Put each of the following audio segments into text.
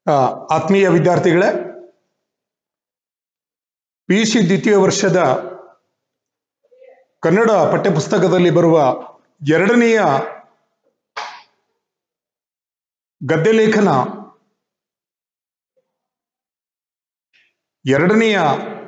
ಆ, ಆತ್ಮೀಯ ವಿದ್ಯಾರ್ಥಿಗಳೇ ಪಿ ಯು ಸಿ ದ್ವಿತೀಯ ವರ್ಷದ ಕನ್ನಡ ಪಠ್ಯಪುಸ್ತಕದಲ್ಲಿ ಬರುವ ಎರಡನೆಯ ಗದ್ಯ ಲೇಖನ ಎರಡನೆಯ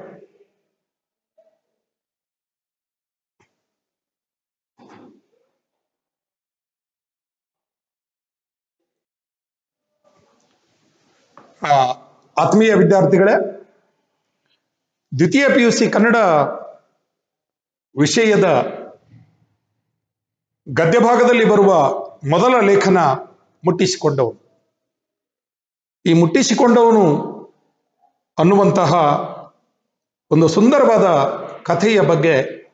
ಆ, ಆತ್ಮೀಯ ವಿದ್ಯಾರ್ಥಿಗಳೇ ದ್ವಿತೀಯ ಪಿ ಯು ಸಿ ಕನ್ನಡ ವಿಷಯದ ಗದ್ಯ ಭಾಗದಲ್ಲಿ ಬರುವ ಮೊದಲ ಲೇಖನ ಮುಟ್ಟಿಸಿಕೊಂಡವನು ಈ ಮುಟ್ಟಿಸಿಕೊಂಡವನು ಅನ್ನುವಂತಹ ಒಂದು ಸುಂದರವಾದ ಕಥೆಯ ಬಗ್ಗೆ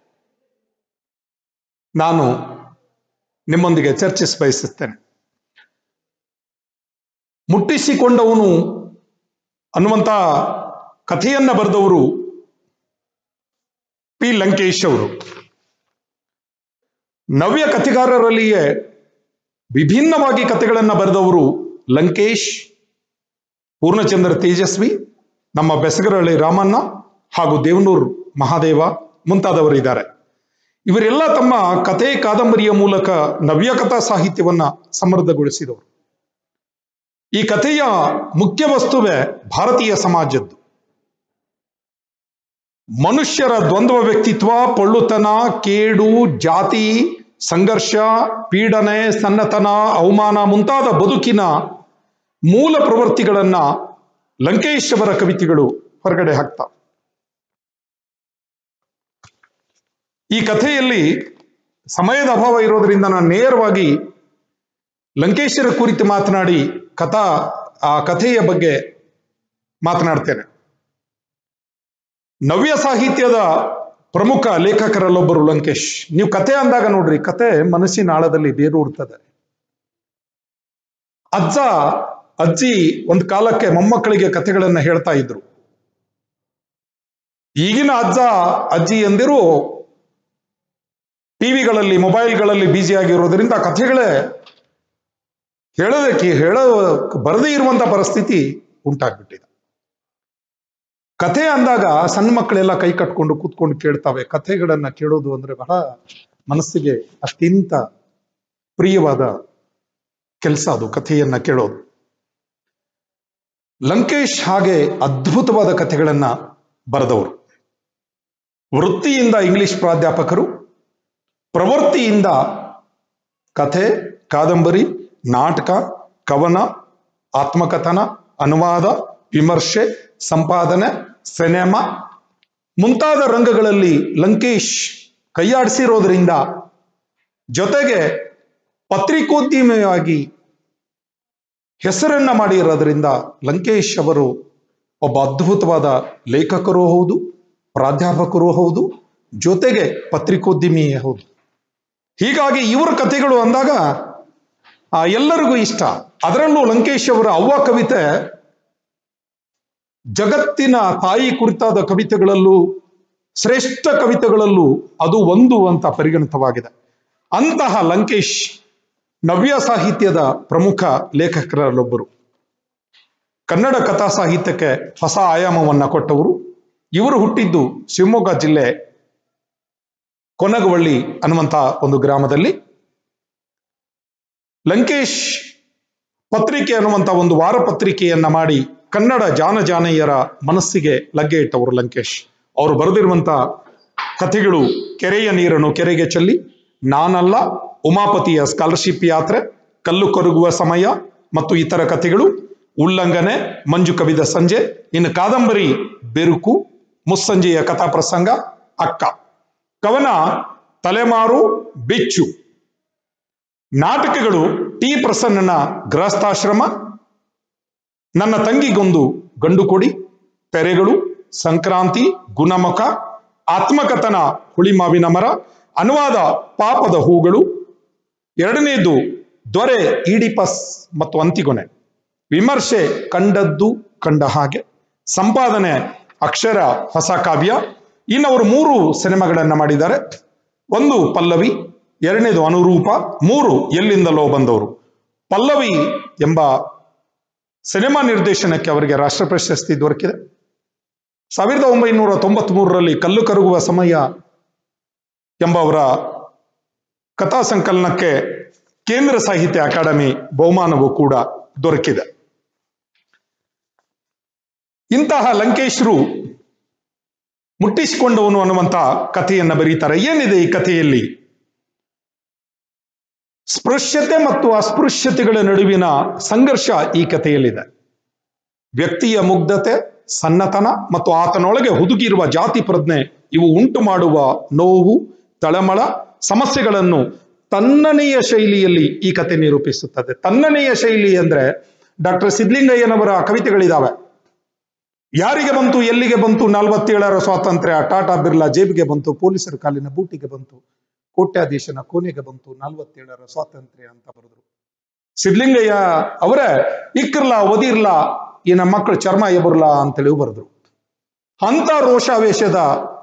ನಾನು ನಿಮ್ಮೊಂದಿಗೆ ಚರ್ಚಿಸ ಬಯಸುತ್ತೇನೆ ಮುಟ್ಟಿಸಿಕೊಂಡವನು ಅನ್ನುವಂಥ ಕಥೆಯನ್ನ ಬರೆದವರು ಪಿ ಲಂಕೇಶ್ ಅವರು ನವ್ಯ ಕಥೆಗಾರರಲ್ಲಿಯೇ ವಿಭಿನ್ನವಾಗಿ ಕಥೆಗಳನ್ನು ಬರೆದವರು ಲಂಕೇಶ್ ಪೂರ್ಣಚಂದ್ರ ತೇಜಸ್ವಿ ನಮ್ಮ ಬೆಸಗರಹಳ್ಳಿ ರಾಮಣ್ಣ ಹಾಗೂ ದೇವನೂರ್ ಮಹಾದೇವ ಮುಂತಾದವರು ಇದ್ದಾರೆ ಇವರೆಲ್ಲ ತಮ್ಮ ಕಥೆ ಕಾದಂಬರಿಯ ಮೂಲಕ ನವ್ಯ ಕಥಾ ಸಾಹಿತ್ಯವನ್ನ ಸಮೃದ್ಧಗೊಳಿಸಿದವರು ಈ ಕಥೆಯ ಮುಖ್ಯ ವಸ್ತುವೇ ಭಾರತೀಯ ಸಮಾಜದ್ದು ಮನುಷ್ಯರ ದ್ವಂದ್ವ ವ್ಯಕ್ತಿತ್ವ ಪೊಳ್ಳುತನ ಕೇಡು ಜಾತಿ ಸಂಘರ್ಷ ಪೀಡನೆ ಸನ್ನತನ ಅವಮಾನ ಮುಂತಾದ ಬದುಕಿನ ಮೂಲ ಪ್ರವೃತ್ತಿಗಳನ್ನ ಲಂಕೇಶ್ ಅವರ ಕವಿತೆಗಳು ಹೊರಗಡೆ ಹಾಕ್ತಾವೆ ಈ ಕಥೆಯಲ್ಲಿ ಸಮಯದ ಅಭಾವ ಇರೋದ್ರಿಂದ ನಾನು ನೇರವಾಗಿ ಲಂಕೇಶರ ಕುರಿತು ಮಾತನಾಡಿ ಕಥಾ ಆ ಕಥೆಯ ಬಗ್ಗೆ ಮಾತನಾಡ್ತೇನೆ ನವ್ಯ ಸಾಹಿತ್ಯದ ಪ್ರಮುಖ ಲೇಖಕರಲ್ಲೊಬ್ಬರು ಲಂಕೇಶ್ ನೀವು ಕತೆ ಅಂದಾಗ ನೋಡ್ರಿ ಕತೆ ಮನಸ್ಸಿನ ಆಳದಲ್ಲಿ ಬೇರೂರ್ತದೆ ಅಜ್ಜ ಅಜ್ಜಿ ಒಂದು ಕಾಲಕ್ಕೆ ಮೊಮ್ಮಕ್ಕಳಿಗೆ ಕಥೆಗಳನ್ನ ಹೇಳ್ತಾ ಇದ್ರು ಈಗಿನ ಅಜ್ಜ ಅಜ್ಜಿ ಎಂದಿರು ಟಿವಿಗಳಲ್ಲಿ ಮೊಬೈಲ್ಗಳಲ್ಲಿ ಬ್ಯುಸಿ ಆಗಿರೋದ್ರಿಂದ ಕಥೆಗಳೇ ಹೇಳೋದಕ್ಕೆ ಹೇಳೋ ಬರದೇ ಇರುವಂತ ಪರಿಸ್ಥಿತಿ ಉಂಟಾಗ್ಬಿಟ್ಟಿದೆ ಕಥೆ ಅಂದಾಗ ಸಣ್ಣ ಮಕ್ಕಳೆಲ್ಲ ಕೈ ಕಟ್ಕೊಂಡು ಕೂತ್ಕೊಂಡು ಕೇಳ್ತಾವೆ ಕಥೆಗಳನ್ನ ಕೇಳೋದು ಅಂದ್ರೆ ಬಹಳ ಮನಸ್ಸಿಗೆ ಅತ್ಯಂತ ಪ್ರಿಯವಾದ ಕೆಲಸ ಅದು ಕಥೆಯನ್ನ ಕೇಳೋದು ಲಂಕೇಶ್ ಹಾಗೆ ಅದ್ಭುತವಾದ ಕಥೆಗಳನ್ನ ಬರೆದವರು ವೃತ್ತಿಯಿಂದ ಇಂಗ್ಲಿಷ್ ಪ್ರಾಧ್ಯಾಪಕರು ಪ್ರವೃತ್ತಿಯಿಂದ ಕಥೆ ಕಾದಂಬರಿ ನಾಟಕ ಕವನ ಆತ್ಮಕಥನ ಅನುವಾದ ವಿಮರ್ಶೆ ಸಂಪಾದನೆ ಸಿನೆಮಾ ಮುಂತಾದ ರಂಗಗಳಲ್ಲಿ ಲಂಕೇಶ್ ಕೈಯಾಡಿಸಿರೋದ್ರಿಂದ ಜೊತೆಗೆ ಪತ್ರಿಕೋದ್ಯಮಿಯಾಗಿ ಹೆಸರನ್ನ ಮಾಡಿರೋದ್ರಿಂದ ಲಂಕೇಶ್ ಅವರು ಒಬ್ಬ ಅದ್ಭುತವಾದ ಲೇಖಕರೂ ಹೌದು ಪ್ರಾಧ್ಯಾಪಕರೂ ಹೌದು ಜೊತೆಗೆ ಪತ್ರಿಕೋದ್ಯಮಿಯೇ ಹೌದು ಹೀಗಾಗಿ ಇವರ ಕಥೆಗಳು ಅಂದಾಗ ಆ, ಎಲ್ಲರಿಗೂ ಇಷ್ಟ ಅದರಲ್ಲೂ ಲಂಕೇಶ್ ಅವರ ಅವ್ವ ಕವಿತೆ ಜಗತ್ತಿನ ತಾಯಿ ಕುರಿತಾದ ಕವಿತೆಗಳಲ್ಲೂ ಶ್ರೇಷ್ಠ ಕವಿತೆಗಳಲ್ಲೂ ಅದು ಒಂದು ಅಂತ ಪರಿಗಣಿತವಾಗಿದೆ ಅಂತಹ ಲಂಕೇಶ್ ನವ್ಯ ಸಾಹಿತ್ಯದ ಪ್ರಮುಖ ಲೇಖಕರಲ್ಲೊಬ್ಬರು ಕನ್ನಡ ಕಥಾ ಸಾಹಿತ್ಯಕ್ಕೆ ಹೊಸ ಆಯಾಮವನ್ನ ಕೊಟ್ಟವರು ಇವರು ಹುಟ್ಟಿದ್ದು ಶಿವಮೊಗ್ಗ ಜಿಲ್ಲೆ ಕೊನಗವಳ್ಳಿ ಅನ್ನುವಂಥ ಒಂದು ಗ್ರಾಮದಲ್ಲಿ ಲಂಕೇಶ್ ಪತ್ರಿಕೆ ಅನ್ನುವಂಥ ಒಂದು ವಾರ ಪತ್ರಿಕೆಯನ್ನ ಮಾಡಿ ಕನ್ನಡ ಜಾನ ಜಾನೆಯರ ಮನಸ್ಸಿಗೆ ಲಗ್ಗೆ ಇಟ್ಟವರು ಲಂಕೇಶ್ ಅವರು ಬರೆದಿರುವಂತ ಕಥೆಗಳು ಕೆರೆಯ ನೀರನ್ನು ಕೆರೆಗೆ ಚೆಲ್ಲಿ ನಾನಲ್ಲ ಉಮಾಪತಿಯ ಸ್ಕಾಲರ್ಶಿಪ್ ಯಾತ್ರೆ ಕಲ್ಲು ಕರಗುವ ಸಮಯ ಮತ್ತು ಇತರ ಕಥೆಗಳು ಉಲ್ಲಂಘನೆ ಮಂಜು ಕವಿದ ಸಂಜೆ ಇನ್ನು ಕಾದಂಬರಿ ಬೆರುಕು ಮುಸ್ಸಂಜೆಯ ಕಥಾ ಪ್ರಸಂಗ ಅಕ್ಕ ಕವನ ತಲೆಮಾರು ಬೆಚ್ಚು ನಾಟಕಗಳು ಟಿ ಪ್ರಸನ್ನನ ಗೃಹಸ್ಥಾಶ್ರಮ ನನ್ನ ತಂಗಿಗೊಂದು ಗಂಡು ಕೊಡಿ ತೆರೆಗಳು ಸಂಕ್ರಾಂತಿ ಗುಣಮುಖ ಆತ್ಮಕಥನ ಹುಳಿಮಾವಿನ ಮರ ಅನುವಾದ ಪಾಪದ ಹೂಗಳು ಎರಡನೇದು ದೊರೆ ಈಡಿಪಸ್ ಮತ್ತು ಅಂತಿಗೊನೆ ವಿಮರ್ಶೆ ಕಂಡದ್ದು ಕಂಡ ಹಾಗೆ ಸಂಪಾದನೆ ಅಕ್ಷರ ಹೊಸ ಕಾವ್ಯ ಇನ್ನವರು ಮೂರು ಸಿನಿಮಾಗಳನ್ನ ಮಾಡಿದ್ದಾರೆ ಒಂದು ಪಲ್ಲವಿ ಎರಡನೇದು ಅನುರೂಪ ಮೂರು ಎಲ್ಲಿಂದಲೋ ಬಂದವರು ಪಲ್ಲವಿ ಎಂಬ ಸಿನಿಮಾ ನಿರ್ದೇಶನಕ್ಕೆ ಅವರಿಗೆ ರಾಷ್ಟ್ರ ಪ್ರಶಸ್ತಿ ದೊರಕಿದೆ ಸಾವಿರದ ಒಂಬೈನೂರ ತೊಂಬತ್ತ್ ಮೂರರಲ್ಲಿ ಕಲ್ಲು ಕರಗುವ ಸಮಯ ಎಂಬ ಅವರ ಕಥಾ ಸಂಕಲನಕ್ಕೆ ಕೇಂದ್ರ ಸಾಹಿತ್ಯ ಅಕಾಡೆಮಿ ಬಹುಮಾನವೂ ಕೂಡ ದೊರಕಿದೆ ಇಂತಹ ಲಂಕೇಶ್ರು ಮುಟ್ಟಿಸಿಕೊಂಡವನು ಅನ್ನುವಂತ ಕಥೆಯನ್ನ ಬರೀತಾರೆ ಏನಿದೆ ಈ ಕಥೆಯಲ್ಲಿ ಸ್ಪೃಶ್ಯತೆ ಮತ್ತು ಅಸ್ಪೃಶ್ಯತೆಗಳ ನಡುವಿನ ಸಂಘರ್ಷ ಈ ಕಥೆಯಲ್ಲಿದೆ ವ್ಯಕ್ತಿಯ ಮುಗ್ಧತೆ ಸನ್ನತನ ಮತ್ತು ಆತನೊಳಗೆ ಹುದುಗಿರುವ ಜಾತಿ ಪ್ರಜ್ಞೆ ಇವು ಉಂಟು ಮಾಡುವ ನೋವು ತಳಮಳ ಸಮಸ್ಯೆಗಳನ್ನು ತನ್ನನೆಯ ಶೈಲಿಯಲ್ಲಿ ಈ ಕಥೆ ನಿರೂಪಿಸುತ್ತದೆ ತನ್ನನೆಯ ಶೈಲಿ ಅಂದ್ರೆ ಡಾಕ್ಟರ್ ಸಿದ್ಲಿಂಗಯ್ಯನವರ ಕವಿತೆಗಳಿದಾವೆ ಯಾರಿಗೆ ಬಂತು ಎಲ್ಲಿಗೆ ಬಂತು ನಲವತ್ತೇಳರ ಸ್ವಾತಂತ್ರ್ಯ ಟಾಟಾ ಬಿರ್ಲಾ ಜೇಬಿಗೆ ಬಂತು ಪೊಲೀಸರ ಕಾಲಿನ ಬೂಟಿಗೆ ಬಂತು ಕೋಟ್ಯಾಧೀಶನ ಕೋನೆಗೆ ಬಂತು ನಲವತ್ತೇಳರ ಸ್ವಾತಂತ್ರ್ಯ ಅಂತ ಬರೆದ್ರು ಸಿದ್ಲಿಂಗಯ್ಯ ಅವರೇ ಇಕ್ಕಿರ್ಲಾ ಒದಿರ್ಲಾ ಈ ನಮ್ಮ ಮಕ್ಕಳು ಚರ್ಮ ಎಬರ್ಲಾ ಅಂತೇಳಿ ಬರೆದ್ರು ಅಂತ ರೋಷಾವೇಶದ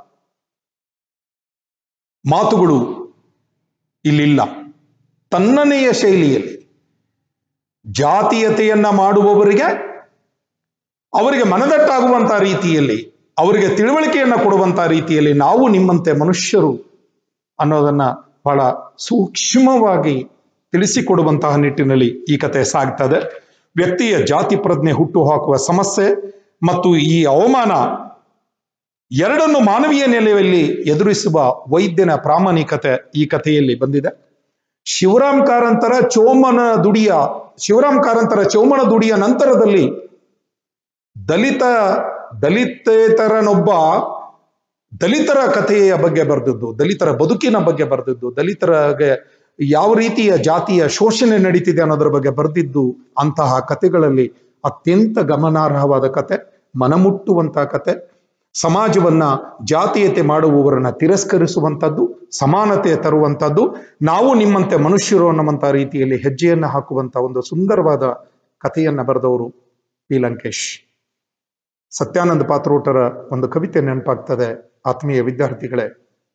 ಮಾತುಗಳು ಇಲ್ಲಿಲ್ಲ ತನ್ನನೆಯ ಶೈಲಿಯಲ್ಲಿ ಜಾತೀಯತೆಯನ್ನ ಮಾಡುವವರಿಗೆ ಅವರಿಗೆ ಮನದಟ್ಟಾಗುವಂತ ರೀತಿಯಲ್ಲಿ ಅವರಿಗೆ ತಿಳುವಳಿಕೆಯನ್ನ ಕೊಡುವಂತ ರೀತಿಯಲ್ಲಿ ನಾವು ನಿಮ್ಮಂತೆ ಮನುಷ್ಯರು ಅನ್ನೋದನ್ನ ಬಹಳ ಸೂಕ್ಷ್ಮವಾಗಿ ತಿಳಿಸಿಕೊಡುವಂತಹ ನಿಟ್ಟಿನಲ್ಲಿ ಈ ಕತೆ ಸಾಗ್ತದೆ ವ್ಯಕ್ತಿಯ ಜಾತಿ ಪ್ರಜ್ಞೆ ಹುಟ್ಟು ಹಾಕುವ ಸಮಸ್ಯೆ ಮತ್ತು ಈ ಅವಮಾನ ಎರಡನ್ನು ಮಾನವೀಯ ನೆಲೆಯಲ್ಲಿ ಎದುರಿಸುವ ವೈದ್ಯನ ಪ್ರಾಮಾಣಿಕತೆ ಈ ಕಥೆಯಲ್ಲಿ ಬಂದಿದೆ ಶಿವರಾಮ್ ಕಾರಂತರ ಚೋಮನ ದುಡಿಯ ಶಿವರಾಮ್ ಕಾರಂತರ ಚೋಮನ ದುಡಿಯ ನಂತರದಲ್ಲಿ ದಲಿತ ದಲಿತೇತರನೊಬ್ಬ ದಲಿತರ ಕಥೆಯ ಬಗ್ಗೆ ಬರೆದದ್ದು ದಲಿತರ ಬದುಕಿನ ಬಗ್ಗೆ ಬರೆದದ್ದು ದಲಿತರಿಗೆ ಯಾವ ರೀತಿಯ ಜಾತಿಯ ಶೋಷಣೆ ನಡೀತಿದೆ ಅನ್ನೋದರ ಬಗ್ಗೆ ಬರೆದಿದ್ದು ಅಂತಹ ಕಥೆಗಳಲ್ಲಿ ಅತ್ಯಂತ ಗಮನಾರ್ಹವಾದ ಕತೆ ಮನಮುಟ್ಟುವಂತಹ ಕತೆ ಸಮಾಜವನ್ನ ಜಾತೀಯತೆ ಮಾಡುವವರನ್ನ ತಿರಸ್ಕರಿಸುವಂಥದ್ದು ಸಮಾನತೆ ತರುವಂಥದ್ದು ನಾವು ನಿಮ್ಮಂತೆ ಮನುಷ್ಯರು ಅನ್ನುವಂಥ ರೀತಿಯಲ್ಲಿ ಹೆಜ್ಜೆಯನ್ನ ಹಾಕುವಂತ ಒಂದು ಸುಂದರವಾದ ಕಥೆಯನ್ನ ಬರೆದವರು ಪಿ ಲಂಕೇಶ್ ಸತ್ಯಾನಂದ ಪಾತ್ರೋಟರ ಒಂದು ಕವಿತೆ ನೆನಪಾಗ್ತದೆ ಆತ್ಮೀಯ ವಿದ್ಯಾರ್ಥಿಗಳೇ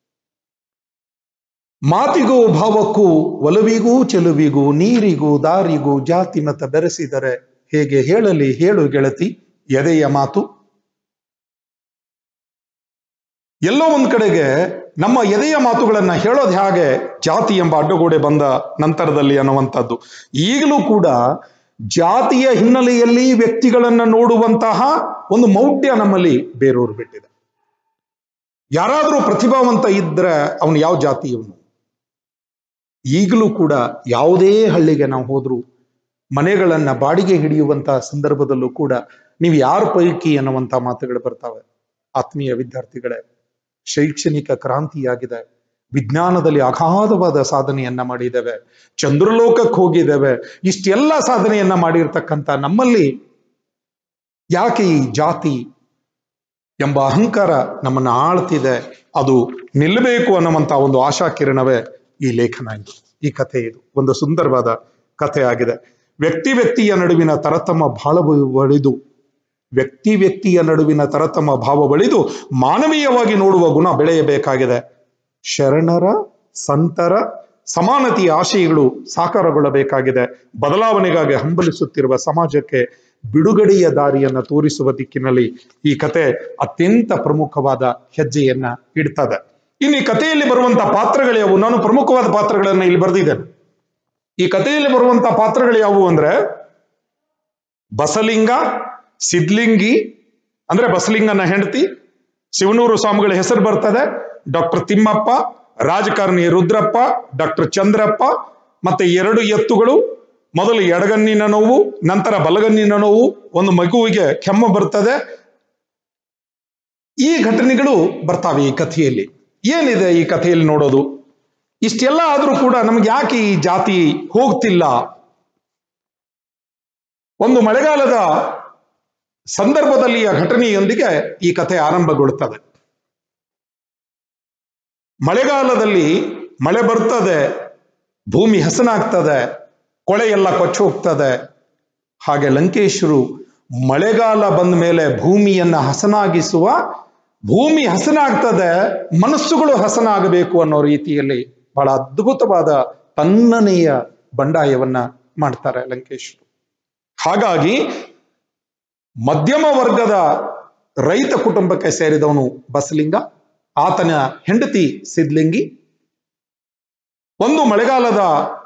ಮಾತಿಗೂ ಭಾವಕ್ಕೂ ಒಲವಿಗೂ ಚೆಲುವಿಗೂ ನೀರಿಗೂ ದಾರಿಗೂ ಜಾತಿ ಮತ ಬೆರೆಸಿದರೆ ಹೇಗೆ ಹೇಳಲಿ ಹೇಳು ಗೆಳತಿ ಎದೆಯ ಮಾತು ಎಲ್ಲೋ ಒಂದ್ ಕಡೆಗೆ ನಮ್ಮ ಎದೆಯ ಮಾತುಗಳನ್ನ ಹೇಳೋದು ಹೇಗೆ ಜಾತಿ ಎಂಬ ಅಡ್ಡಗೋಡೆ ಬಂದ ನಂತರದಲ್ಲಿ ಅನ್ನುವಂಥದ್ದು ಈಗಲೂ ಕೂಡ ಜಾತಿಯ ಹಿನ್ನೆಲೆಯಲ್ಲಿ ವ್ಯಕ್ತಿಗಳನ್ನ ನೋಡುವಂತಹ ಒಂದು ಮೌಢ್ಯ ನಮ್ಮಲ್ಲಿ ಬೇರೂರು ಬಿಟ್ಟಿದೆ ಯಾರಾದರೂ ಪ್ರತಿಭಾವಂತ ಇದ್ರೆ ಅವನು ಯಾವ ಜಾತಿ ಇವನು ಈಗಲೂ ಕೂಡ ಯಾವುದೇ ಹಳ್ಳಿಗೆ ನಾವು ಹೋದ್ರು ಮನೆಗಳನ್ನ ಬಾಡಿಗೆ ಹಿಡಿಯುವಂತಹ ಸಂದರ್ಭದಲ್ಲೂ ಕೂಡ ನೀವು ಯಾರ ಪೈಕಿ ಅನ್ನುವಂತ ಮಾತುಗಳು ಬರ್ತಾವೆ ಆತ್ಮೀಯ ವಿದ್ಯಾರ್ಥಿಗಳೇ ಶೈಕ್ಷಣಿಕ ಕ್ರಾಂತಿಯಾಗಿದೆ ವಿಜ್ಞಾನದಲ್ಲಿ ಅಗಾಧವಾದ ಸಾಧನೆಯನ್ನ ಮಾಡಿದ್ದೇವೆ ಚಂದ್ರಲೋಕಕ್ಕೆ ಹೋಗಿದ್ದೇವೆ ಇಷ್ಟೆಲ್ಲ ಸಾಧನೆಯನ್ನ ಮಾಡಿರ್ತಕ್ಕಂಥ ನಮ್ಮಲ್ಲಿ ಯಾಕೆ ಈ ಜಾತಿ ಎಂಬ ಅಹಂಕಾರ ನಮ್ಮನ್ನು ಆಳ್ತಿದೆ ಅದು ನಿಲ್ಲಬೇಕು ಅನ್ನುವಂತ ಒಂದು ಆಶಾ ಕಿರಣವೇ ಈ ಲೇಖನ ಇದು ಈ ಕಥೆ ಇದು ಒಂದು ಸುಂದರವಾದ ಕಥೆ ಆಗಿದೆ ವ್ಯಕ್ತಿ ವ್ಯಕ್ತಿಯ ನಡುವಿನ ತರತಮ ಭಾಳ ಬಳಿದು ವ್ಯಕ್ತಿ ವ್ಯಕ್ತಿಯ ನಡುವಿನ ತರತಮ ಭಾವ ಬಳಿದು ಮಾನವೀಯವಾಗಿ ನೋಡುವ ಗುಣ ಬೆಳೆಯಬೇಕಾಗಿದೆ ಶರಣರ ಸಂತರ ಸಮಾನತೆಯ ಆಶಯಗಳು ಸಾಕಾರಗೊಳ್ಳಬೇಕಾಗಿದೆ ಬದಲಾವಣೆಗಾಗಿ ಹಂಬಲಿಸುತ್ತಿರುವ ಸಮಾಜಕ್ಕೆ ಬಿಡುಗಡೆಯ ದಾರಿಯನ್ನ ತೋರಿಸುವ ದಿಕ್ಕಿನಲ್ಲಿ ಈ ಕತೆ ಅತ್ಯಂತ ಪ್ರಮುಖವಾದ ಹೆಜ್ಜೆಯನ್ನ ಇಡ್ತದೆ ಇನ್ನು ಈ ಕಥೆಯಲ್ಲಿ ಬರುವಂತ ಪಾತ್ರಗಳು ಯಾವುವು ನಾನು ಪ್ರಮುಖವಾದ ಪಾತ್ರಗಳನ್ನ ಇಲ್ಲಿ ಬರೆದಿದ್ದೇನೆ ಈ ಕಥೆಯಲ್ಲಿ ಬರುವಂತ ಪಾತ್ರಗಳು ಯಾವುವು ಅಂದ್ರೆ ಬಸಲಿಂಗ ಸಿದ್ಲಿಂಗಿ ಅಂದ್ರೆ ಬಸಲಿಂಗನ ಹೆಂಡತಿ ಶಿವನೂರು ಸ್ವಾಮಿಗಳ ಹೆಸರು ಬರ್ತದೆ ಡಾಕ್ಟರ್ ತಿಮ್ಮಪ್ಪ ರಾಜಕಾರಣಿ ರುದ್ರಪ್ಪ ಡಾಕ್ಟರ್ ಚಂದ್ರಪ್ಪ ಮತ್ತೆ ಎರಡು ಎತ್ತುಗಳು ಮೊದಲು ಎಡಗಣ್ಣಿನ ನೋವು ನಂತರ ಬಲಗಣ್ಣಿನ ನೋವು ಒಂದು ಮಗುವಿಗೆ ಕೆಮ್ಮು ಬರ್ತದೆ ಈ ಘಟನೆಗಳು ಬರ್ತಾವೆ ಈ ಕಥೆಯಲ್ಲಿ ಏನಿದೆ ಈ ಕಥೆಯಲ್ಲಿ ನೋಡೋದು ಇಷ್ಟೆಲ್ಲ ಆದ್ರೂ ಕೂಡ ನಮ್ಗೆ ಯಾಕೆ ಈ ಜಾತಿ ಹೋಗ್ತಿಲ್ಲ ಒಂದು ಮಳೆಗಾಲದ ಸಂದರ್ಭದಲ್ಲಿಯ ಘಟನೆಯೊಂದಿಗೆ ಈ ಕಥೆ ಆರಂಭಗೊಳ್ಳುತ್ತದೆ ಮಳೆಗಾಲದಲ್ಲಿ ಮಳೆ ಬರ್ತದೆ ಭೂಮಿ ಹಸನಾಗ್ತದೆ ಕೊಳೆ ಎಲ್ಲ ಕೊಚ್ಚಿ ಹೋಗ್ತದೆ ಹಾಗೆ ಲಂಕೇಶರು ಮಳೆಗಾಲ ಬಂದ ಮೇಲೆ ಭೂಮಿಯನ್ನ ಹಸನಾಗಿಸುವ ಭೂಮಿ ಹಸನಾಗ್ತದೆ ಮನಸ್ಸುಗಳು ಹಸನಾಗಬೇಕು ಅನ್ನೋ ರೀತಿಯಲ್ಲಿ ಬಹಳ ಅದ್ಭುತವಾದ ತನ್ನನೆಯ ಬಂಡಾಯವನ್ನ ಮಾಡ್ತಾರೆ ಲಂಕೇಶರು ಹಾಗಾಗಿ ಮಧ್ಯಮ ವರ್ಗದ ರೈತ ಕುಟುಂಬಕ್ಕೆ ಸೇರಿದವನು ಬಸಲಿಂಗ ಆತನ ಹೆಂಡತಿ ಸಿದ್ಲಿಂಗಿ ಒಂದು ಮಳೆಗಾಲದ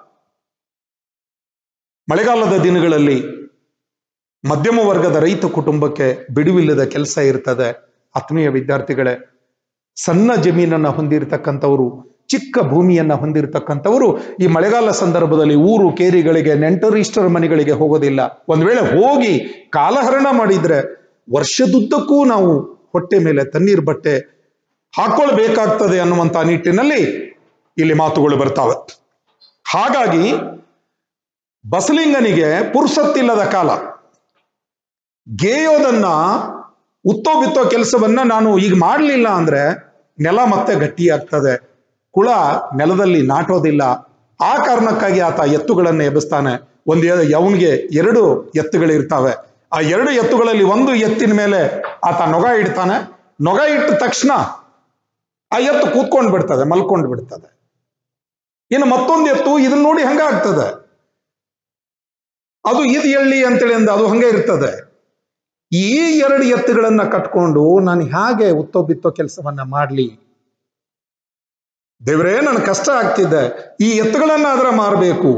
ಮಳೆಗಾಲದ ದಿನಗಳಲ್ಲಿ ಮಧ್ಯಮ ವರ್ಗದ ರೈತ ಕುಟುಂಬಕ್ಕೆ ಬಿಡುವಿಲ್ಲದ ಕೆಲಸ ಇರ್ತದೆ ಆತ್ಮೀಯ ವಿದ್ಯಾರ್ಥಿಗಳೇ ಸಣ್ಣ ಜಮೀನನ್ನ ಹೊಂದಿರತಕ್ಕಂಥವರು ಚಿಕ್ಕ ಭೂಮಿಯನ್ನ ಹೊಂದಿರತಕ್ಕಂಥವರು ಈ ಮಳೆಗಾಲ ಸಂದರ್ಭದಲ್ಲಿ ಊರು ಕೇರಿಗಳಿಗೆ ನೆಂಟರಿಷ್ಟರ ಮನೆಗಳಿಗೆ ಹೋಗೋದಿಲ್ಲ ಒಂದ್ ವೇಳೆ ಹೋಗಿ ಕಾಲಹರಣ ಮಾಡಿದ್ರೆ ವರ್ಷದುದ್ದಕ್ಕೂ ನಾವು ಹೊಟ್ಟೆ ಮೇಲೆ ತಣ್ಣೀರ್ ಬಟ್ಟೆ ಹಾಕೊಳ್ಬೇಕಾಗ್ತದೆ ಅನ್ನುವಂತ ನಿಟ್ಟಿನಲ್ಲಿ ಇಲ್ಲಿ ಮಾತುಗಳು ಬರ್ತಾವೆ ಹಾಗಾಗಿ ಬಸಲಿಂಗನಿಗೆ ಪುರುಸತ್ತಿಲ್ಲದ ಕಾಲ ಗೇಯೋದನ್ನ ಉತ್ತೋ ಬಿತ್ತೋ ಕೆಲಸವನ್ನ ನಾನು ಈಗ ಮಾಡಲಿಲ್ಲ ಅಂದ್ರೆ ನೆಲ ಮತ್ತೆ ಗಟ್ಟಿಯಾಗ್ತದೆ ಕುಳ ನೆಲದಲ್ಲಿ ನಾಟೋದಿಲ್ಲ ಆ ಕಾರಣಕ್ಕಾಗಿ ಆತ ಎತ್ತುಗಳನ್ನು ಎಬ್ಬಿಸ್ತಾನೆ ಒಂದು ಅವನಿಗೆ ಎರಡು ಎತ್ತುಗಳಿರ್ತಾವೆ ಆ ಎರಡು ಎತ್ತುಗಳಲ್ಲಿ ಒಂದು ಎತ್ತಿನ ಮೇಲೆ ಆತ ನೊಗ ಇಡ್ತಾನೆ ನೊಗ ಇಟ್ಟ ತಕ್ಷಣ ಆ ಎತ್ತು ಕೂತ್ಕೊಂಡು ಬಿಡ್ತದೆ ಮಲ್ಕೊಂಡು ಬಿಡ್ತದೆ ಇನ್ನು ಮತ್ತೊಂದು ಎತ್ತು ಇದನ್ನ ನೋಡಿ ಹಂಗ ಆಗ್ತದೆ ಅದು ಇದು ಎಳ್ಳಿ ಅಂತೇಳಿ ಅಂದ ಅದು ಹಂಗೆ ಇರ್ತದೆ ಈ ಎರಡು ಎತ್ತುಗಳನ್ನ ಕಟ್ಕೊಂಡು ನಾನು ಹೇಗೆ ಉತ್ತೋ ಬಿತ್ತೋ ಕೆಲಸವನ್ನ ಮಾಡ್ಲಿ ದೇವರೇ ನನ್ನ ಕಷ್ಟ ಆಗ್ತಿದೆ ಈ ಎತ್ತುಗಳನ್ನ ಆದ್ರೆ ಮಾರಬೇಕು